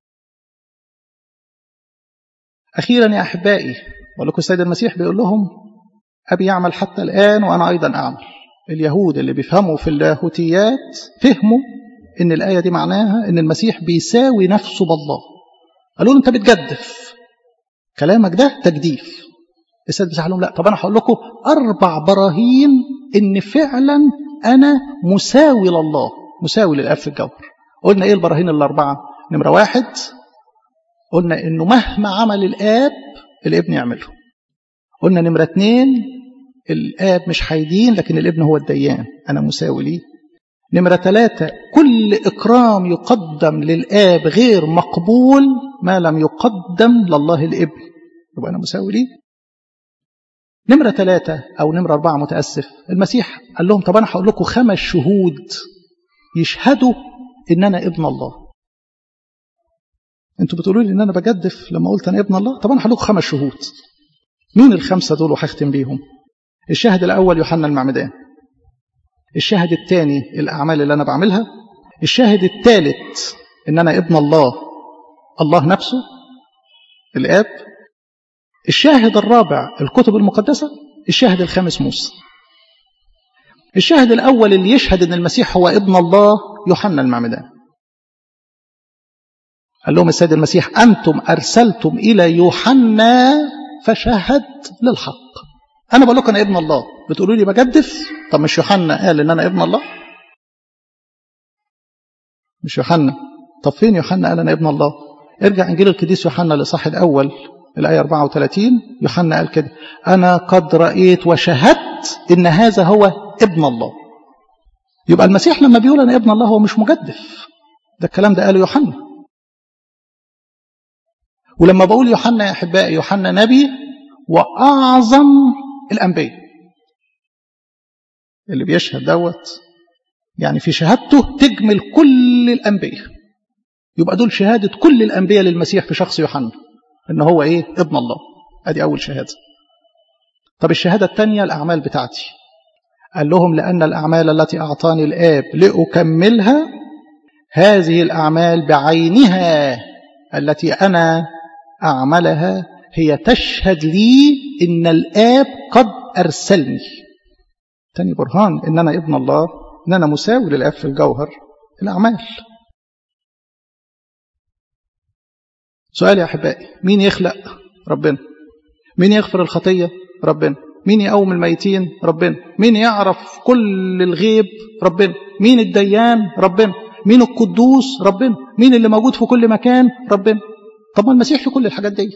أخيرا يا أحبائي ولكم السيد المسيح بيقول لهم أبي يعمل حتى الآن وأنا أيضا أعمل اليهود اللي بيفهموا في اللاهوتيات فهموا إن الآية دي معناها إن المسيح بيساوي نفسه بالله قالوا له أنت بتجدف كلامك ده تجديف السيد المسيح قال لهم لا طب أنا هقول لكم أربع براهين إن فعلا أنا مساوي لله مساوي للآب في الجوهر قلنا إيه البراهين الأربعة نمرة واحد قلنا إنه مهما عمل الآب الابن يعمله قلنا نمرة اتنين الآب مش هيدين لكن الابن هو الديان أنا مساوي ليه نمرة ثلاثة كل إكرام يقدم للآب غير مقبول ما لم يقدم لله الابن يبقى أنا مساوي ليه نمرة ثلاثة أو نمرة أربعة متأسف المسيح قال لهم طب أنا هقول لكم خمس شهود يشهدوا إن أنا ابن الله أنتوا بتقولوا لي إن أنا بجدف لما قلت أنا ابن الله طب أنا هقول لكم خمس شهود مين الخمسة دول وهختم بيهم الشاهد الأول يوحنا المعمدان الشاهد الثاني الأعمال اللي أنا بعملها الشاهد الثالث إن أنا ابن الله الله نفسه الآب الشاهد الرابع الكتب المقدسة الشاهد الخامس موسى الشاهد الأول اللي يشهد أن المسيح هو ابن الله يوحنا المعمدان قال لهم السيد المسيح أنتم أرسلتم إلى يوحنا فشهد للحق أنا بقول لكم أنا ابن الله بتقولوا لي بجدف طب مش يوحنا قال إن أنا ابن الله مش يوحنا طب فين يوحنا قال أنا ابن الله ارجع إنجيل القديس يوحنا الإصحاح الأول الآية 34 يوحنا قال كده أنا قد رأيت وشهدت إن هذا هو ابن الله يبقى المسيح لما بيقول أنا ابن الله هو مش مجدف ده الكلام ده قاله يوحنا ولما بقول يوحنا يا أحبائي يوحنا نبي وأعظم الأنبياء اللي بيشهد دوت يعني في شهادته تجمل كل الأنبياء يبقى دول شهادة كل الأنبياء للمسيح في شخص يوحنا إن هو إيه ابن الله أدي أول شهادة طب الشهادة الثانية الأعمال بتاعتي قال لهم لأن الأعمال التي أعطاني الآب لأكملها هذه الأعمال بعينها التي أنا أعملها هي تشهد لي إن الآب قد أرسلني تاني برهان إن أنا ابن الله إن أنا مساوي للآب في الجوهر الأعمال سؤال يا أحبائي مين يخلق ربنا مين يغفر الخطية ربنا مين يقوم الميتين ربنا مين يعرف كل الغيب ربنا مين الديان ربنا مين القدوس ربنا مين اللي موجود في كل مكان ربنا طب ما المسيح في كل الحاجات ديت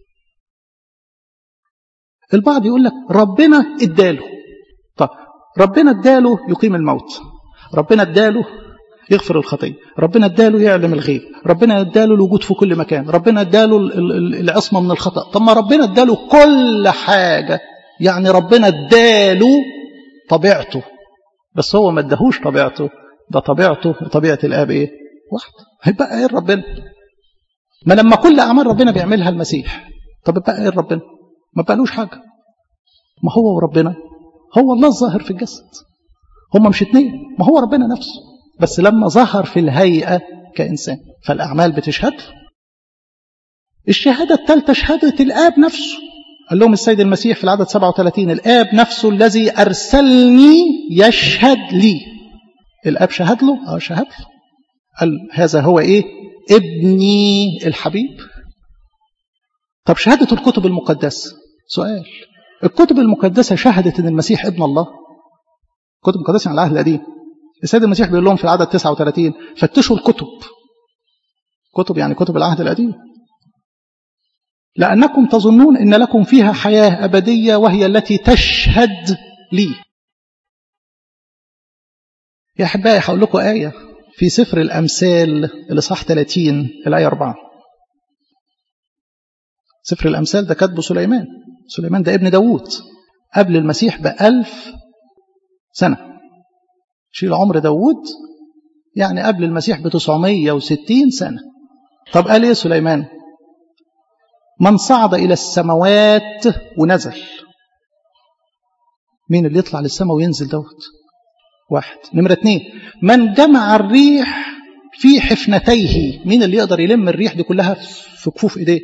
البعض يقول لك ربنا اداله طب ربنا اداله يقيم الموت ربنا اداله يغفر الخطيه ربنا اداله يعلم الغيب ربنا اداله الوجود في كل مكان ربنا اداله العصمه من الخطا طب ما ربنا اداله كل حاجه يعني ربنا اداله طبيعته بس هو ما اداهوش طبيعته ده طبيعته وطبيعه الاب ايه واحده هيبقى ايه ربنا ما لما كل اعمال ربنا بيعملها المسيح طب بقى ايه ربنا ما بقالوش حاجه ما هو وربنا هو الله الظاهر في الجسد هما مش اتنين ما هو ربنا نفسه بس لما ظهر في الهيئة كإنسان فالأعمال بتشهد الشهادة الثالثة شهادة الآب نفسه قال لهم السيد المسيح في العدد 37 الآب نفسه الذي أرسلني يشهد لي الآب شهد له؟ آه شهد له قال هذا هو إيه؟ ابني الحبيب طب شهادة الكتب المقدسة سؤال الكتب المقدسة شهدت أن المسيح ابن الله الكتب المقدسة عن العهد القديم السيد المسيح بيقول لهم في العدد 39 فتشوا الكتب كتب يعني كتب العهد القديم لأنكم تظنون أن لكم فيها حياة أبدية وهي التي تشهد لي يا أحبائي هقول لكم آية في سفر الأمثال الإصحاح 30 الآية 4 سفر الأمثال ده كاتبه سليمان سليمان ده ابن داوود قبل المسيح بألف سنة شيل عمر داوود يعني قبل المسيح ب 960 سنة طب قال ايه سليمان من صعد إلى السماوات ونزل مين اللي يطلع للسماء وينزل دوت واحد نمرة اتنين من جمع الريح في حفنتيه مين اللي يقدر يلم الريح دي كلها في كفوف ايديه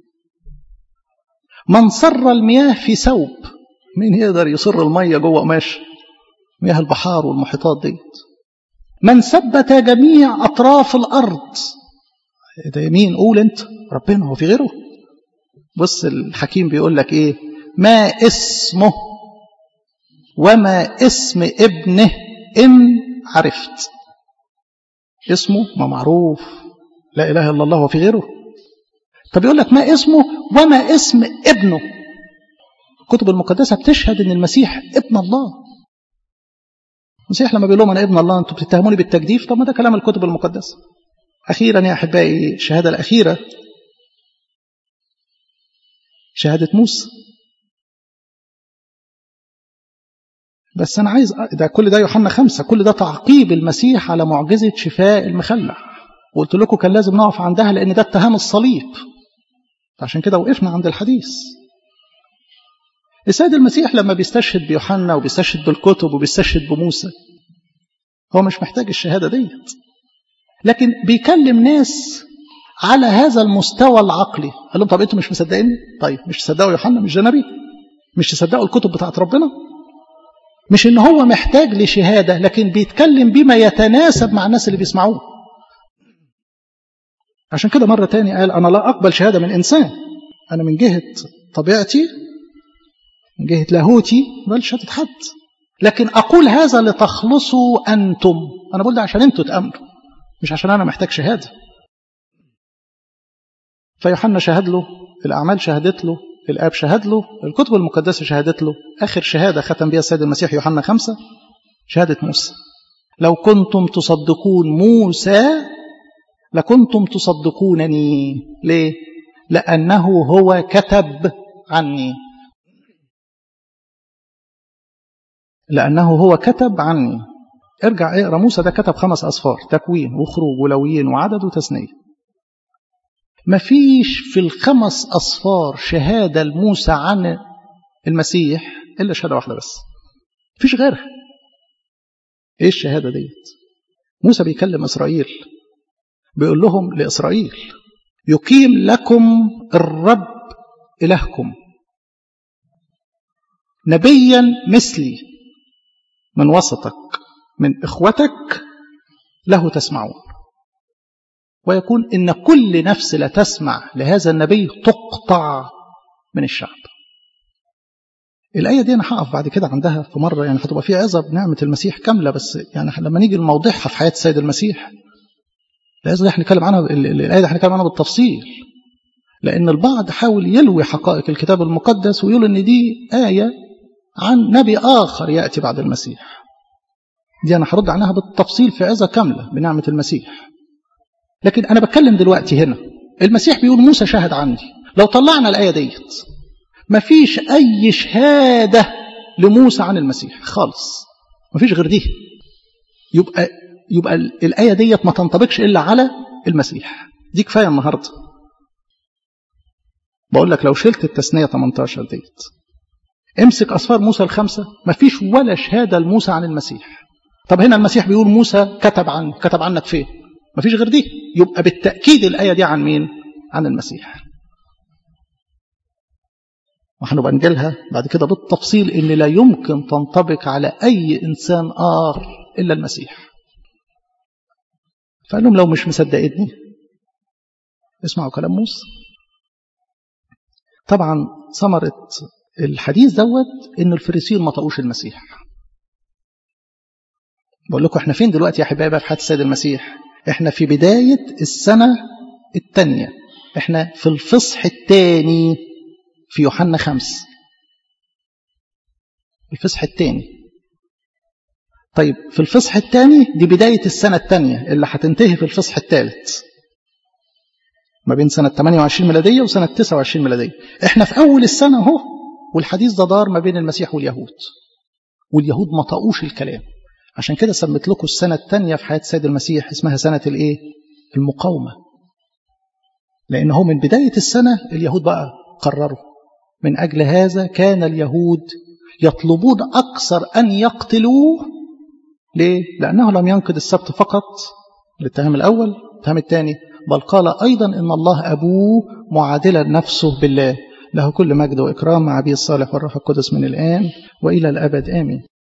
من صر المياه في ثوب مين يقدر يصر المية جوه قماش مياه البحار والمحيطات ديت من ثبت جميع أطراف الأرض ده مين قول أنت ربنا هو في غيره بص الحكيم بيقول لك إيه ما اسمه وما اسم ابنه إن عرفت اسمه ما معروف لا إله إلا الله هو في غيره طب يقول لك ما اسمه وما اسم ابنه الكتب المقدسة بتشهد ان المسيح ابن الله المسيح لما بيقول لهم انا ابن الله انتم بتتهموني بالتجديف طب ما ده كلام الكتب المقدسة اخيرا يا احبائي الشهادة الاخيرة شهادة موسى بس أنا عايز ده كل ده يوحنا خمسة كل ده تعقيب المسيح على معجزة شفاء المخلع وقلت لكم كان لازم نقف عندها لأن ده اتهام الصليب عشان كده وقفنا عند الحديث السيد المسيح لما بيستشهد بيوحنا وبيستشهد بالكتب وبيستشهد بموسى هو مش محتاج الشهادة ديت لكن بيكلم ناس على هذا المستوى العقلي قال لهم طب انتوا مش مصدقيني طيب مش تصدقوا يوحنا مش جنبي مش تصدقوا الكتب بتاعت ربنا مش ان هو محتاج لشهاده لكن بيتكلم بما يتناسب مع الناس اللي بيسمعوه عشان كده مره تاني قال انا لا اقبل شهاده من انسان انا من جهه طبيعتي من جهه لاهوتي بل شهاده حد لكن اقول هذا لتخلصوا انتم انا بقول ده عشان انتوا تامنوا مش عشان انا محتاج شهاده فيوحنا شهد له الأعمال شهدت له الآب شهد له الكتب المقدسة شهدت له آخر شهادة ختم بها السيد المسيح يوحنا خمسة شهادة موسى لو كنتم تصدقون موسى لكنتم تصدقونني ليه؟ لأنه هو كتب عني لأنه هو كتب عني ارجع اقرا موسى ده كتب خمس أصفار تكوين وخروج ولويين وعدد وتثنيه مفيش في الخمس أصفار شهادة لموسى عن المسيح إلا شهادة واحدة بس مفيش غيرها إيه الشهادة ديت موسى بيكلم إسرائيل بيقول لهم لإسرائيل يقيم لكم الرب إلهكم نبيا مثلي من وسطك من إخوتك له تسمعون ويكون إن كل نفس لا تسمع لهذا النبي تقطع من الشعب الآية دي أنا هقف بعد كده عندها في مرة يعني هتبقى فيها عظة بنعمة المسيح كاملة بس يعني لما نيجي لموضعها في حياة السيد المسيح الآية دي هنتكلم عنها الآية دي هنتكلم عنها بالتفصيل لأن البعض حاول يلوي حقائق الكتاب المقدس ويقول إن دي آية عن نبي آخر يأتي بعد المسيح دي أنا هرد عنها بالتفصيل في عظة كاملة بنعمة المسيح لكن أنا بتكلم دلوقتي هنا المسيح بيقول موسى شاهد عندي لو طلعنا الآية ديت مفيش أي شهادة لموسى عن المسيح خالص مفيش غير دي يبقى يبقى الآية ديت ما تنطبقش إلا على المسيح دي كفاية النهاردة بقول لك لو شلت التثنية 18 ديت امسك أصفار موسى الخمسة مفيش ولا شهادة لموسى عن المسيح طب هنا المسيح بيقول موسى كتب عنك كتب عنك فين مفيش غير دي يبقى بالتأكيد الآية دي عن مين عن المسيح وهنبقى نجيلها بعد كده بالتفصيل ان لا يمكن تنطبق على اي انسان ار الا المسيح فقال لهم لو مش مصدقيني اسمعوا كلام موسى طبعا ثمرة الحديث دوت ان الفريسيين ما طقوش المسيح بقول لكم احنا فين دلوقتي يا حبايبي في حياه السيد المسيح احنا في بدايه السنه الثانيه احنا في الفصح الثاني في يوحنا خمس الفصح الثاني طيب في الفصح الثاني دي بداية السنة الثانية اللي هتنتهي في الفصح الثالث ما بين سنة 28 ميلادية وسنة 29 ميلادية احنا في أول السنة اهو والحديث ده دار ما بين المسيح واليهود واليهود ما طقوش الكلام عشان كده سميت لكم السنة الثانية في حياة السيد المسيح اسمها سنة الايه المقاومة لأن هو من بداية السنة اليهود بقى قرروا من أجل هذا كان اليهود يطلبون أكثر أن يقتلوه ليه؟ لأنه لم ينقض السبت فقط الاتهام الأول الاتهام الثاني بل قال أيضا إن الله أبوه معادلا نفسه بالله له كل مجد وإكرام مع أبي الصالح والروح القدس من الآن وإلى الأبد آمين